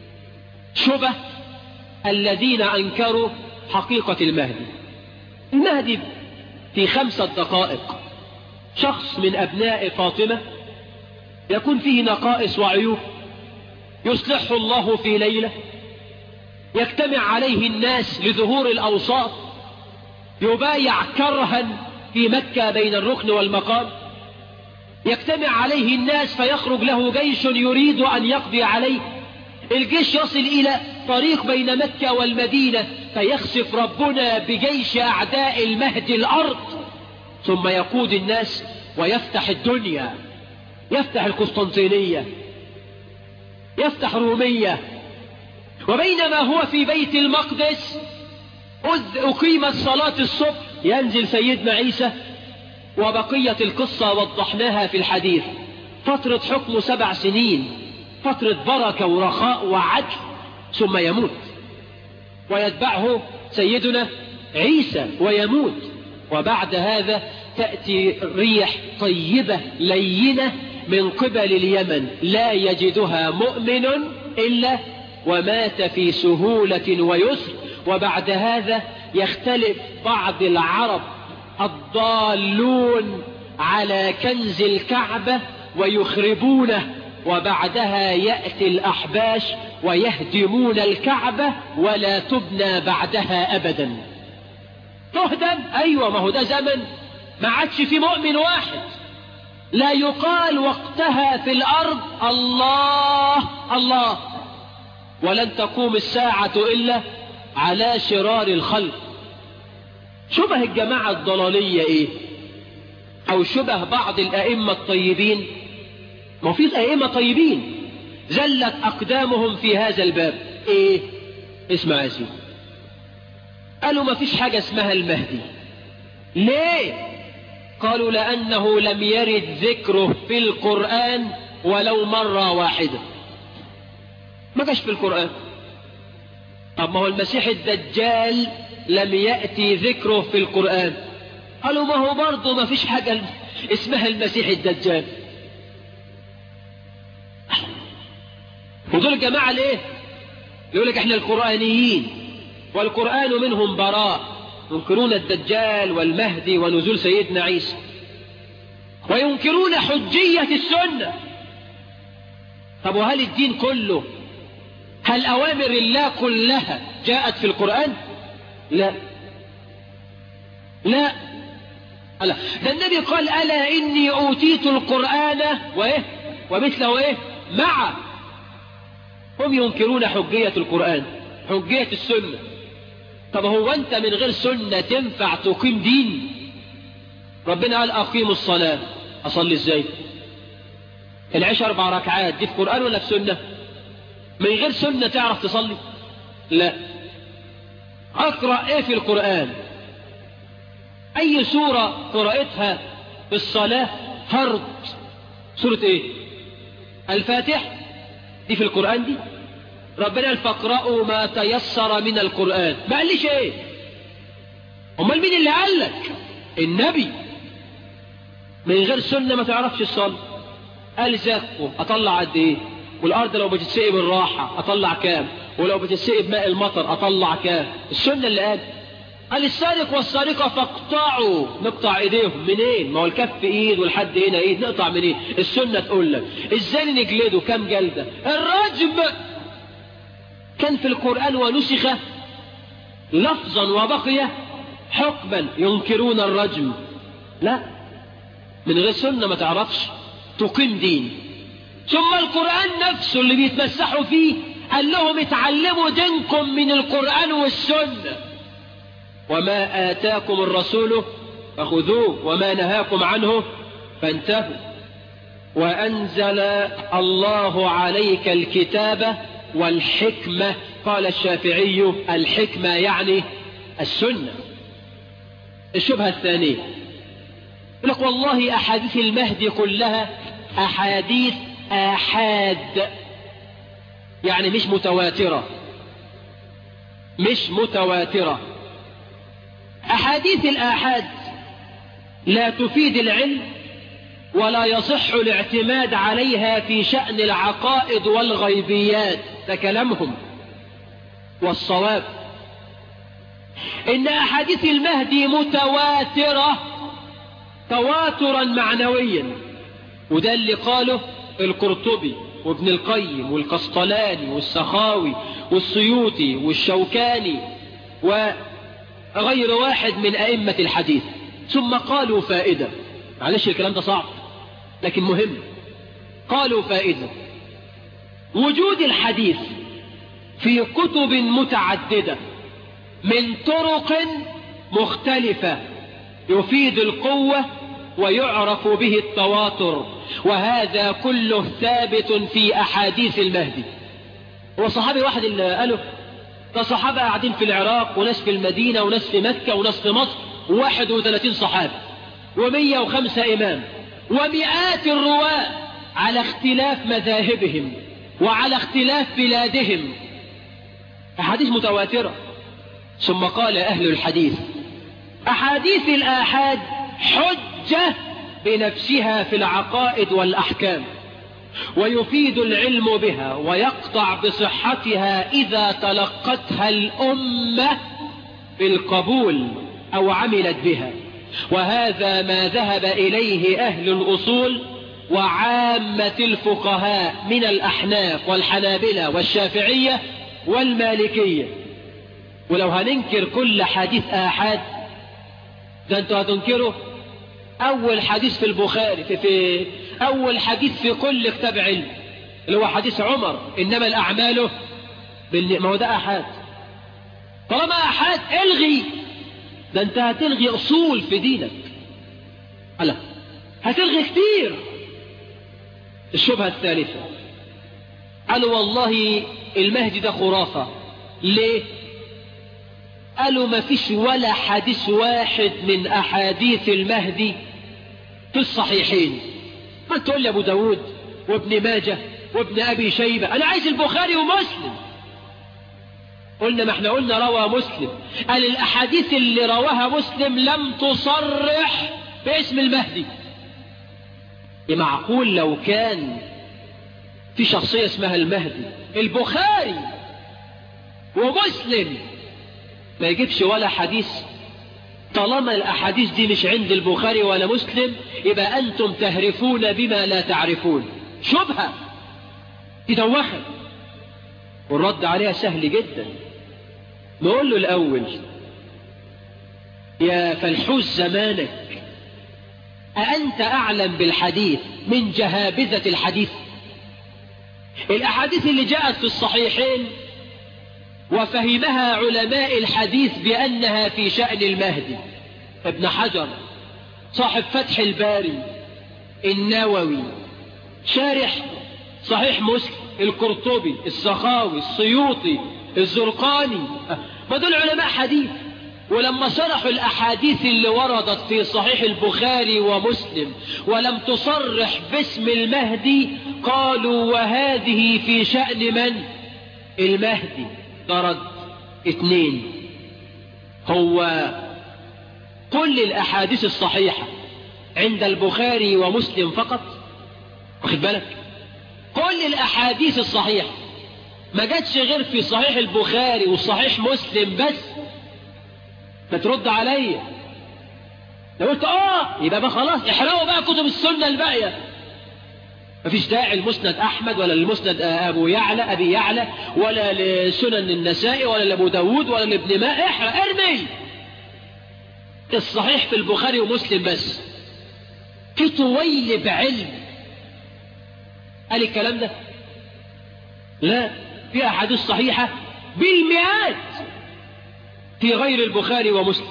B: شبه الذين أنكروا حقيقة المهدي المهدي في خمسة دقائق شخص من أبناء فاطمة يكون فيه نقائص وعيوب يصلحه الله في ليلة يجتمع عليه الناس لظهور الأوساط يبايع كرها في مكة بين الركن والمقام يجتمع عليه الناس فيخرج له جيش يريد أن يقضي عليه الجيش يصل إلى طريق بين مكة والمدينة فيخسف ربنا بجيش أعداء المهد الأرض ثم يقود الناس ويفتح الدنيا يفتح القسطنطينية يفتح رومية وبينما هو في بيت المقدس أقيمت صلاة الصبح ينزل سيدنا عيسى وبقية القصة وضحناها في الحديث فترة حكمه سبع سنين فترة بركة ورخاء وعدل ثم يموت ويتبعه سيدنا عيسى ويموت وبعد هذا تأتي ريح طيبة لينة من قبل اليمن لا يجدها مؤمن إلا ومات في سهولة ويسر وبعد هذا يختلف بعض العرب الضالون على كنز الكعبة ويخربونه وبعدها يأتي الأحباش ويهدمون الكعبة ولا تبنى بعدها أبدا تهدم أيوة ما هو ده زمن ما عادش في مؤمن واحد لا يقال وقتها في الأرض الله الله ولن تقوم الساعة إلا على شرار الخلق شبه الجماعة الضلالية إيه أو شبه بعض الأئمة الطيبين ما في أئمة طيبين زلت أقدامهم في هذا الباب إيه اسمع يا سيدي قالوا ما فيش حاجة اسمها المهدي ليه قالوا لأنه لم يرد ذكره في القرآن ولو مرة واحدة ما جاش في القرآن طب ما هو المسيح الدجال لم يأتي ذكره في القرآن قالوا ما هو برضه ما فيش حاجة اسمها المسيح الدجال ودول الجماعة ليه يقول لك احنا القرآنيين والقرآن منهم براء ينكرون الدجال والمهدي ونزول سيدنا عيسى وينكرون حجية السنة طب وهل الدين كله هل أوامر الله كلها جاءت في القرآن لا لا ألا ده النبي قال ألا إني أوتيت القرآن وإيه ومثله إيه مع هم ينكرون حجية القرآن حجية السنة طب هو أنت من غير سنة تنفع تقيم دين ربنا قال أقيموا الصلاة أصلي إزاي العشاء أربع ركعات دي في قرآن ولا في سنة من غير سنة تعرف تصلي لا أقرأ إيه في القرآن أي سورة قرأتها في الصلاة فرض سورة إيه الفاتح دي في القرآن دي ربنا قال فاقرأوا ما تيسر من القرآن ما قاليش ايه امال مين اللي قال لك النبي من غير سنة ما تعرفش الصلاة قال زكوا اطلع قد ايه والارض لو بتتسقي بالراحة اطلع كام ولو بتتسقي بماء المطر اطلع كام السنة اللي قال قال السارق والسارقة فاقطعوا نقطع ايديهم منين ما هو الكف ايد والحد هنا ايد نقطع منين السنة تقول لك ازاي نجلده كام جلدة الرجم كان في القرآن ونسخ لفظا وبقي حكما ينكرون الرجم لا من غير سنة ما تعرفش تقيم دين ثم القرآن نفسه اللي بيتمسحوا فيه قال لهم اتعلموا دينكم من القرآن والسنة وما آتاكم الرسول فخذوه وما نهاكم عنه فانتهوا وأنزل الله عليك الكتاب والحكمة قال الشافعي الحكمة يعني السنة الشبهة الثانية يقول لك والله أحاديث المهدي كلها أحاديث آحاد يعني مش متواترة مش متواترة أحاديث الآحاد لا تفيد العلم ولا يصح الاعتماد عليها في شأن العقائد والغيبيات ده كلامهم والصواب إن أحاديث المهدي متواترة تواترا معنويا وده اللي قاله القرطبي وابن القيم والقسطلاني والسخاوي والسيوطي والشوكاني وغير واحد من أئمة الحديث ثم قالوا فائدة معلش الكلام ده صعب لكن مهم قالوا فائدة وجود الحديث في كتب متعددة من طرق مختلفة يفيد القوة ويعرف به التواتر وهذا كله ثابت في أحاديث المهدي هو صحابي واحد اللي قاله ده صحابة قاعدين في العراق وناس في المدينة وناس في مكة وناس في مصر 31 صحابي ومية وخمسة إمام ومئات الرواة على اختلاف مذاهبهم وعلى اختلاف بلادهم أحاديث متواترة ثم قال أهل الحديث أحاديث الآحاد حجة بنفسها في العقائد والأحكام ويفيد العلم بها ويقطع بصحتها إذا تلقتها الأمة بالقبول أو عملت بها وهذا ما ذهب إليه أهل الأصول وعامة الفقهاء من الأحناف والحنابلة والشافعية والمالكية ولو هننكر كل حديث آحاد ده انتوا هتنكروا أول حديث في البخاري في, في أول حديث في كل كتاب علم اللي هو حديث عمر إنما الأعمال بالن... ما هو ده أحد طالما أحد الغي ده أنت هتلغي أصول في دينك ألا هتلغي كتير الشبهة الثالثة قالوا والله المهدي ده خرافة ليه قالوا ما فيش ولا حديث واحد من أحاديث المهدي في الصحيحين ما تقول لي أبو داود وابن ماجه وابن أبي شيبة أنا عايز البخاري ومسلم قلنا ما احنا قلنا روى مسلم قال الأحاديث اللي رواها مسلم لم تصرح باسم المهدي معقول لو كان في شخصية اسمها المهدي البخاري ومسلم ما يجيبش ولا حديث طالما الأحاديث دي مش عند البخاري ولا مسلم يبقى أنتم تهرفون بما لا تعرفون شبهة تدوخت والرد عليها سهل جدا نقول له الأول يا فلحوس زمانك أأنت أعلم بالحديث من جهابذة الحديث الأحاديث اللي جاءت في الصحيحين وفهمها علماء الحديث بأنها في شأن المهدي ابن حجر صاحب فتح الباري النووي شارح صحيح مسلم القرطبي السخاوي السيوطي الزرقاني ما دول علماء حديث ولما شرحوا الأحاديث اللي وردت في صحيح البخاري ومسلم ولم تصرح باسم المهدي قالوا وهذه في شأن من المهدي درج اثنين هو كل الأحاديث الصحيحة عند البخاري ومسلم فقط واخد بالك كل الأحاديث الصحيحة ما جاتش غير في صحيح البخاري وصحيح مسلم بس فترد عليا لو قلت اه يبقى بقى خلاص احرقوا بقى كتب السنة الباقية مفيش داعي المسند احمد ولا المسند ابو يعلى ابي يعلى ولا لسنن النسائي ولا لابو داود ولا لابن ماء احرق ارمي الصحيح في البخاري ومسلم بس في طويل بعلم قال الكلام ده لا في احاديث صحيحة بالمئات في غير البخاري ومسلم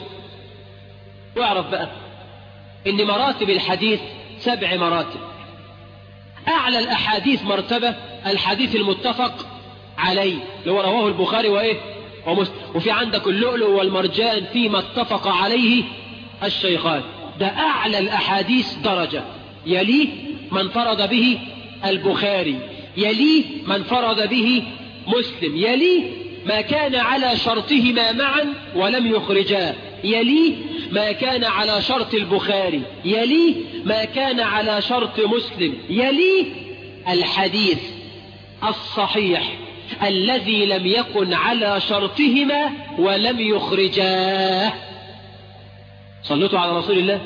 B: واعرف بقى ان مراتب الحديث سبع مراتب اعلى الاحاديث مرتبة الحديث المتفق عليه اللي هو رواه البخاري وايه ومسلم وفي عندك اللؤلؤ والمرجان فيما اتفق عليه الشيخان ده اعلى الاحاديث درجة يليه من فرض به البخاري يليه من فرض به مسلم يليه ما كان على شرطهما معا ولم يخرجاه يليه ما كان على شرط البخاري يليه ما كان على شرط مسلم يليه الحديث الصحيح الذي لم يكن على شرطهما ولم يخرجاه صلتوا على رسول الله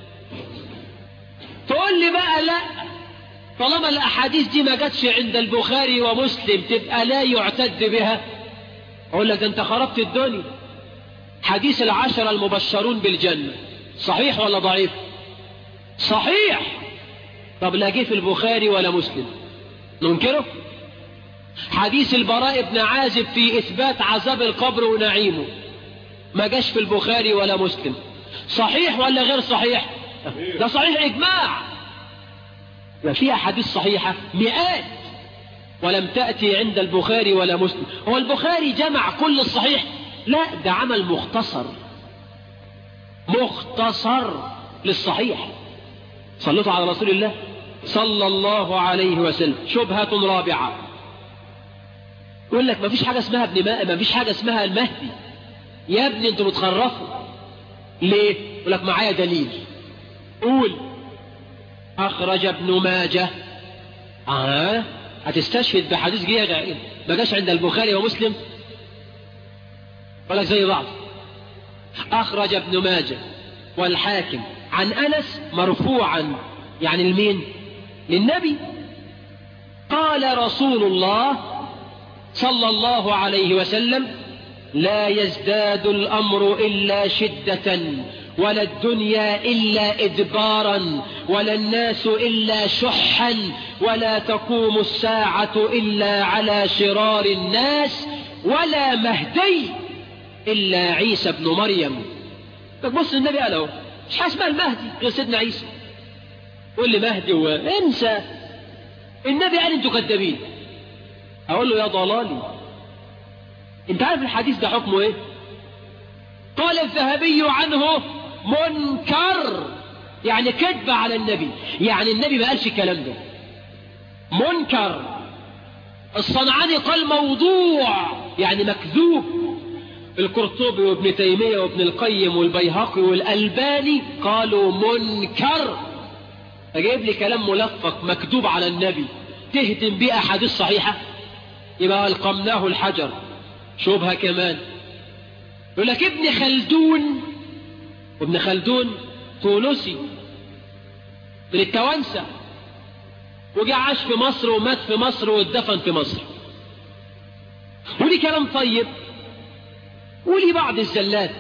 B: تقول لي بقى لا طالما الأحاديث دي ما جاتش عند البخاري ومسلم تبقى لا يعتد بها أقول لك أنت خربت الدنيا حديث العشرة المبشرون بالجنة صحيح ولا ضعيف صحيح طب لا جه في البخاري ولا مسلم ننكره حديث البراء بن عازب في إثبات عذاب القبر ونعيمه ما جاش في البخاري ولا مسلم صحيح ولا غير صحيح ده صحيح إجماع وفي أحاديث صحيحة مئات ولم تأتي عند البخاري ولا مسلم هو البخاري جمع كل الصحيح لا ده عمل مختصر مختصر للصحيح صلوا على رسول الله صلى الله عليه وسلم شبهة رابعة يقول لك ما فيش حاجة اسمها ابن ماء ما فيش حاجة اسمها المهدي يا ابني انتوا بتخرفوا ليه يقول لك معايا دليل قول اخرج ابن ماجه اه هتستشهد بحديث جه ما جاش عند البخاري ومسلم لك زي بعض اخرج ابن ماجه والحاكم عن انس مرفوعا يعني لمين للنبي قال رسول الله صلى الله عليه وسلم لا يزداد الامر الا شده ولا الدنيا الا ادبارا ولا الناس الا شحا ولا تقوم الساعه الا على شرار الناس ولا مهدي الا عيسى ابن مريم بص النبي قال اهو مش حاجه اسمها المهدي غير سيدنا عيسى قول لي مهدي وانسى النبي قال انتوا كذابين اقول له يا ضلالي انت عارف الحديث ده حكمه ايه قال الذهبي عنه منكر يعني كذب على النبي يعني النبي ما قالش الكلام ده منكر الصنعاني قال موضوع يعني مكذوب القرطبي وابن تيمية وابن القيم والبيهقي والألباني قالوا منكر أجيب لي كلام ملفق مكتوب على النبي تهدم بيه أحاديث صحيحة يبقى ألقمناه الحجر شبهة كمان يقول لك ابن خلدون وابن خلدون تونسي من التوانسة وجا عاش في مصر ومات في مصر واتدفن في مصر ولي كلام طيب ولي بعض الزلات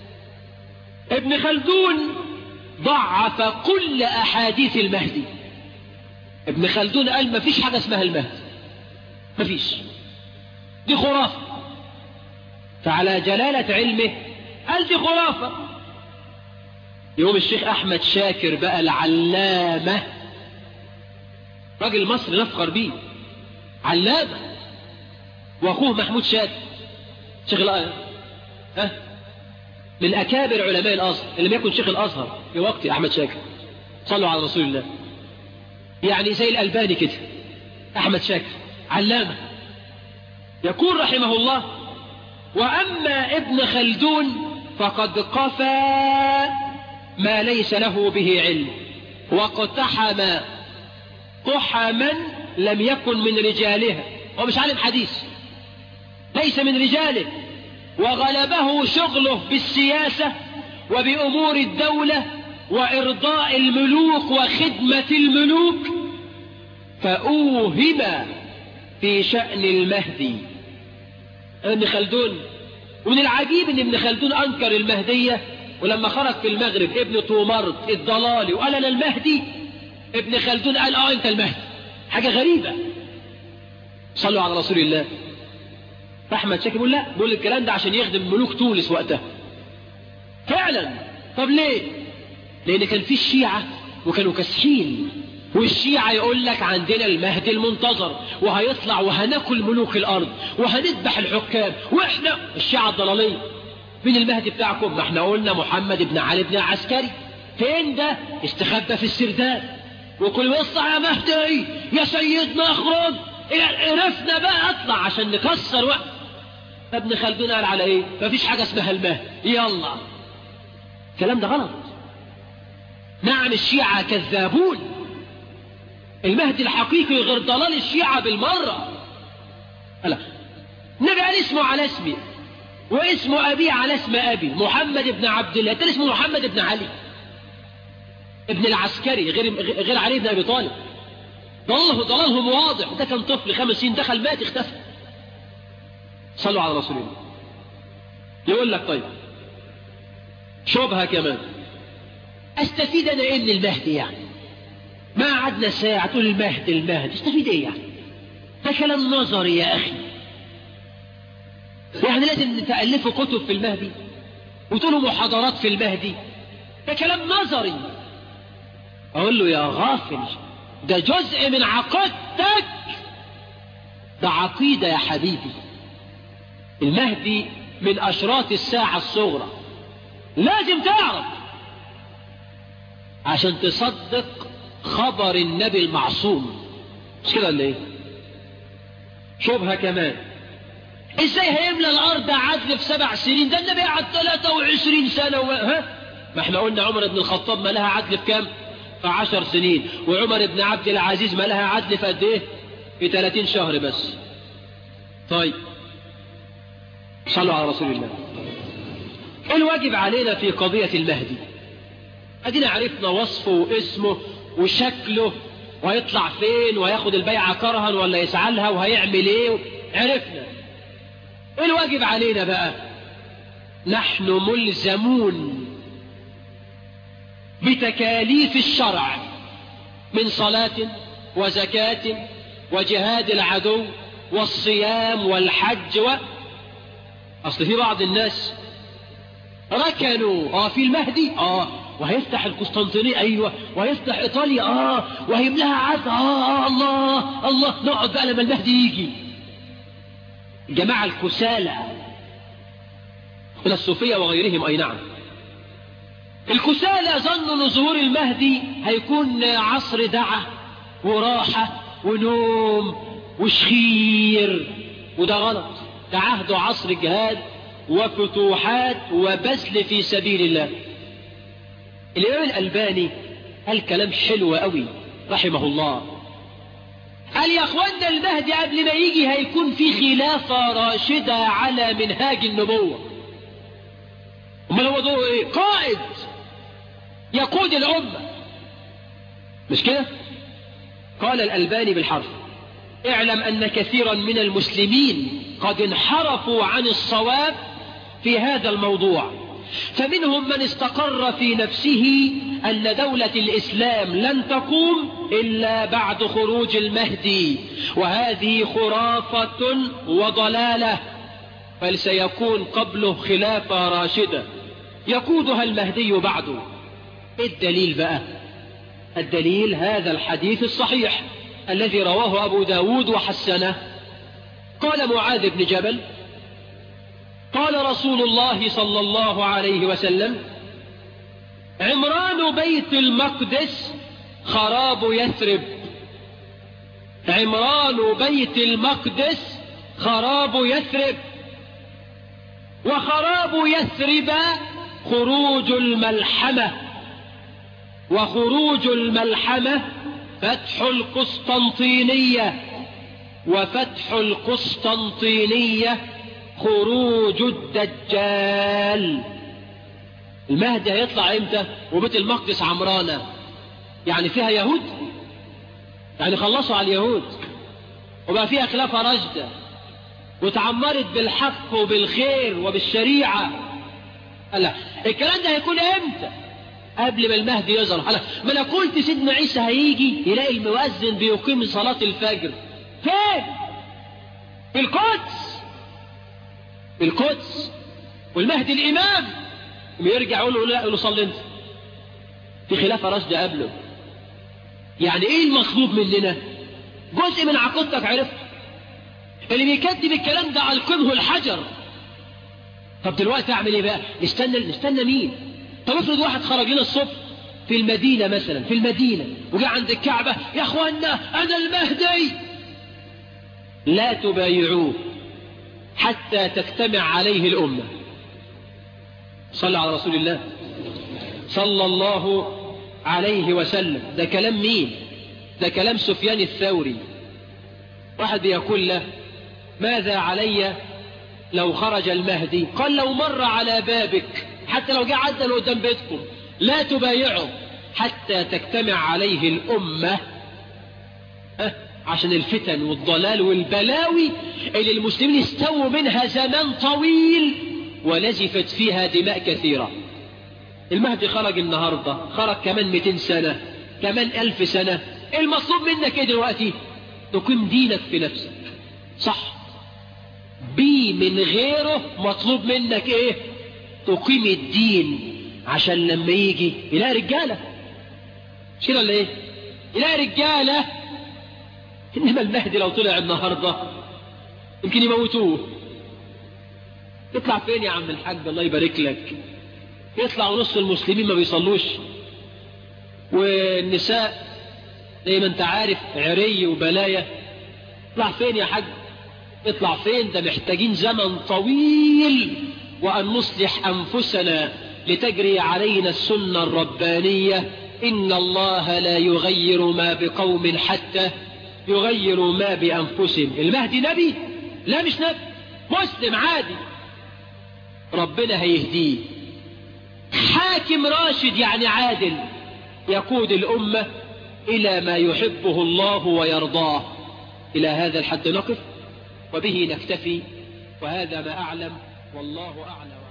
B: ابن خلدون ضعف كل أحاديث المهدي ابن خلدون قال ما فيش حاجة اسمها المهدي ما فيش دي خرافة فعلى جلالة علمه قال دي خرافة يوم الشيخ أحمد شاكر بقى العلامة راجل مصر نفخر بيه علامة وأخوه محمود شاكر شيخ الأزهر ها من أكابر علماء الأزهر إن لم يكن شيخ الأزهر في وقت أحمد شاكر صلوا على رسول الله يعني زي الألباني كده أحمد شاكر علامة يقول رحمه الله وأما ابن خلدون فقد قفى ما ليس له به علم واقتحم قحما لم يكن من رجالها هو مش عالم حديث ليس من رجاله وغلبه شغله بالسياسة وبأمور الدولة وإرضاء الملوك وخدمة الملوك فأوهم في شأن المهدي ابن خلدون ومن العجيب ان ابن خلدون انكر المهدية ولما خرج في المغرب ابن طومرت الضلالي وقال انا المهدي ابن خلدون قال اه انت المهدي حاجة غريبة صلوا على رسول الله فاحمد شاكر بيقول لا بيقول الكلام ده عشان يخدم ملوك تونس وقتها فعلا طب ليه لان كان في الشيعة وكانوا كاسحين والشيعة يقول لك عندنا المهدي المنتظر وهيطلع وهناكل ملوك الارض وهنذبح الحكام واحنا الشيعة الضلالية مين المهدي بتاعكم ما احنا قلنا محمد بن علي بن العسكري فين ده استخبى في السرداب وكل يطلع يا مهدي يا سيدنا اخرج عرفنا بقى اطلع عشان نكسر وقت فابن خلدون قال على ايه مفيش حاجة اسمها المهدي يلا الكلام ده غلط نعم الشيعة كذابون المهدي الحقيقي غير ضلال الشيعة بالمرة لا النبي قال اسمه على اسمي واسم أبي على اسم أبي محمد بن عبد الله ده اسمه محمد بن علي ابن العسكري غير غير علي بن أبي طالب ضلاله ضلالهم واضح ده كان طفل خمس سنين دخل مات اختفى صلوا على رسول الله يقول لك طيب شبهة كمان استفيد انا ايه من المهدي يعني ما قعدنا ساعة تقول المهدي المهدي استفيد ايه يعني ده كلام نظري يا اخي يعني لازم تألفوا كتب في المهدي وتقولوا محاضرات في المهدي ده كلام نظري اقول له يا غافل ده جزء من عقيدتك ده عقيدة يا حبيبي المهدي من أشراط الساعة الصغرى لازم تعرف عشان تصدق خبر النبي المعصوم مش كده ولا ايه شبهة كمان ازاي هيملى الارض عدل في سبع سنين ده النبي قعد 23 سنة و... ها ما احنا قلنا عمر بن الخطاب ما لها عدل في كام في عشر سنين وعمر بن عبد العزيز ما لها عدل في قد ايه في 30 شهر بس طيب صلوا على رسول الله ايه الواجب علينا في قضية المهدي ادينا عرفنا وصفه واسمه وشكله وهيطلع فين وهياخد البيعة كرها ولا يسعلها وهيعمل ايه عرفنا ايه الواجب علينا بقى نحن ملزمون بتكاليف الشرع من صلاة وزكاة وجهاد العدو والصيام والحج و... اصل في بعض الناس ركنوا اه في المهدي اه وهيفتح القسطنطينية ايوه وهيفتح ايطاليا اه وهيملاها عز آه, اه الله الله نقعد بقى لما المهدي يجي جماعة الكسالى من الصوفية وغيرهم اي نعم الكسالى ظنوا ان ظهور المهدي هيكون عصر دعة وراحة ونوم وشخير وده غلط ده عهد عصر جهاد وفتوحات وبذل في سبيل الله الإمام الألباني قال كلام حلو قوي رحمه الله قال يا أخوانا المهدي قبل ما يجي هيكون في خلافة راشدة على منهاج النبوة امال هو دوره ايه قائد يقود الأمة مش كده قال الألباني بالحرف اعلم أن كثيرا من المسلمين قد انحرفوا عن الصواب في هذا الموضوع فمنهم من استقر في نفسه أن دولة الإسلام لن تقوم إلا بعد خروج المهدي وهذه خرافة وضلالة بل سيكون قبله خلافة راشدة يقودها المهدي بعده الدليل بقى الدليل هذا الحديث الصحيح الذي رواه أبو داود وحسنه قال معاذ بن جبل قال رسول الله صلى الله عليه وسلم عمران بيت المقدس خراب يثرب عمران بيت المقدس خراب يثرب وخراب يثرب خروج الملحمة وخروج الملحمة فتح القسطنطينية وفتح القسطنطينية خروج الدجال المهدي هيطلع امتى وبيت المقدس عمرانة يعني فيها يهود يعني خلصوا على اليهود وبقى فيها خلافة راشدة وتعمرت بالحق وبالخير وبالشريعة لا الكلام ده هيكون امتى قبل ما المهدي يظهر هلا ما انا قلت سيدنا عيسى هيجي يلاقي المؤذن بيقيم صلاة الفجر فين في القدس في القدس والمهدي الامام يرجع يقول له لا يقول له صلي انت في خلافة راشدة قبله يعني ايه المطلوب مننا جزء من عقيدتك عرفت اللي بيكذب الكلام ده علقمه الحجر طب دلوقتي اعمل ايه بقى نستنى نستنى مين طب افرض واحد خرج لنا الصبح في المدينة مثلا في المدينة وجاء عند الكعبة يا اخوانا انا المهدي لا تبايعوه حتى تجتمع عليه الامة صلى على رسول الله صلى الله عليه وسلم ده كلام مين ده كلام سفيان الثوري واحد يقول له ماذا علي لو خرج المهدي قال لو مر على بابك حتى لو جاء عدل قدام بيتكم لا تبايعه حتى تجتمع عليه الأمة أه؟ عشان الفتن والضلال والبلاوي اللي المسلمين استووا منها زمان طويل ونزفت فيها دماء كثيرة المهدي خرج النهاردة خرج كمان 200 سنة كمان ألف سنة المطلوب منك ايه دلوقتي تقيم دينك في نفسك صح بي من غيره مطلوب منك ايه تقيم الدين عشان لما يجي يلاقي رجالة مش كده ولا ايه يلاقي رجالة انما المهدي لو طلع النهاردة يمكن يموتوه يطلع فين يا عم الحاج الله يبارك لك يطلع ونص المسلمين ما بيصلوش والنساء زي ما انت عارف عري وبلايا يطلع فين يا حاج يطلع فين ده محتاجين زمن طويل وأن نصلح أنفسنا لتجري علينا السنة الربانية إن الله لا يغير ما بقوم حتى يغيروا ما بأنفسهم المهدي نبي لا مش نبي مسلم عادي ربنا هيهديه حاكم راشد يعني عادل يقود الأمة إلى ما يحبه الله ويرضاه إلى هذا الحد نقف وبه نكتفي وهذا ما أعلم والله أعلم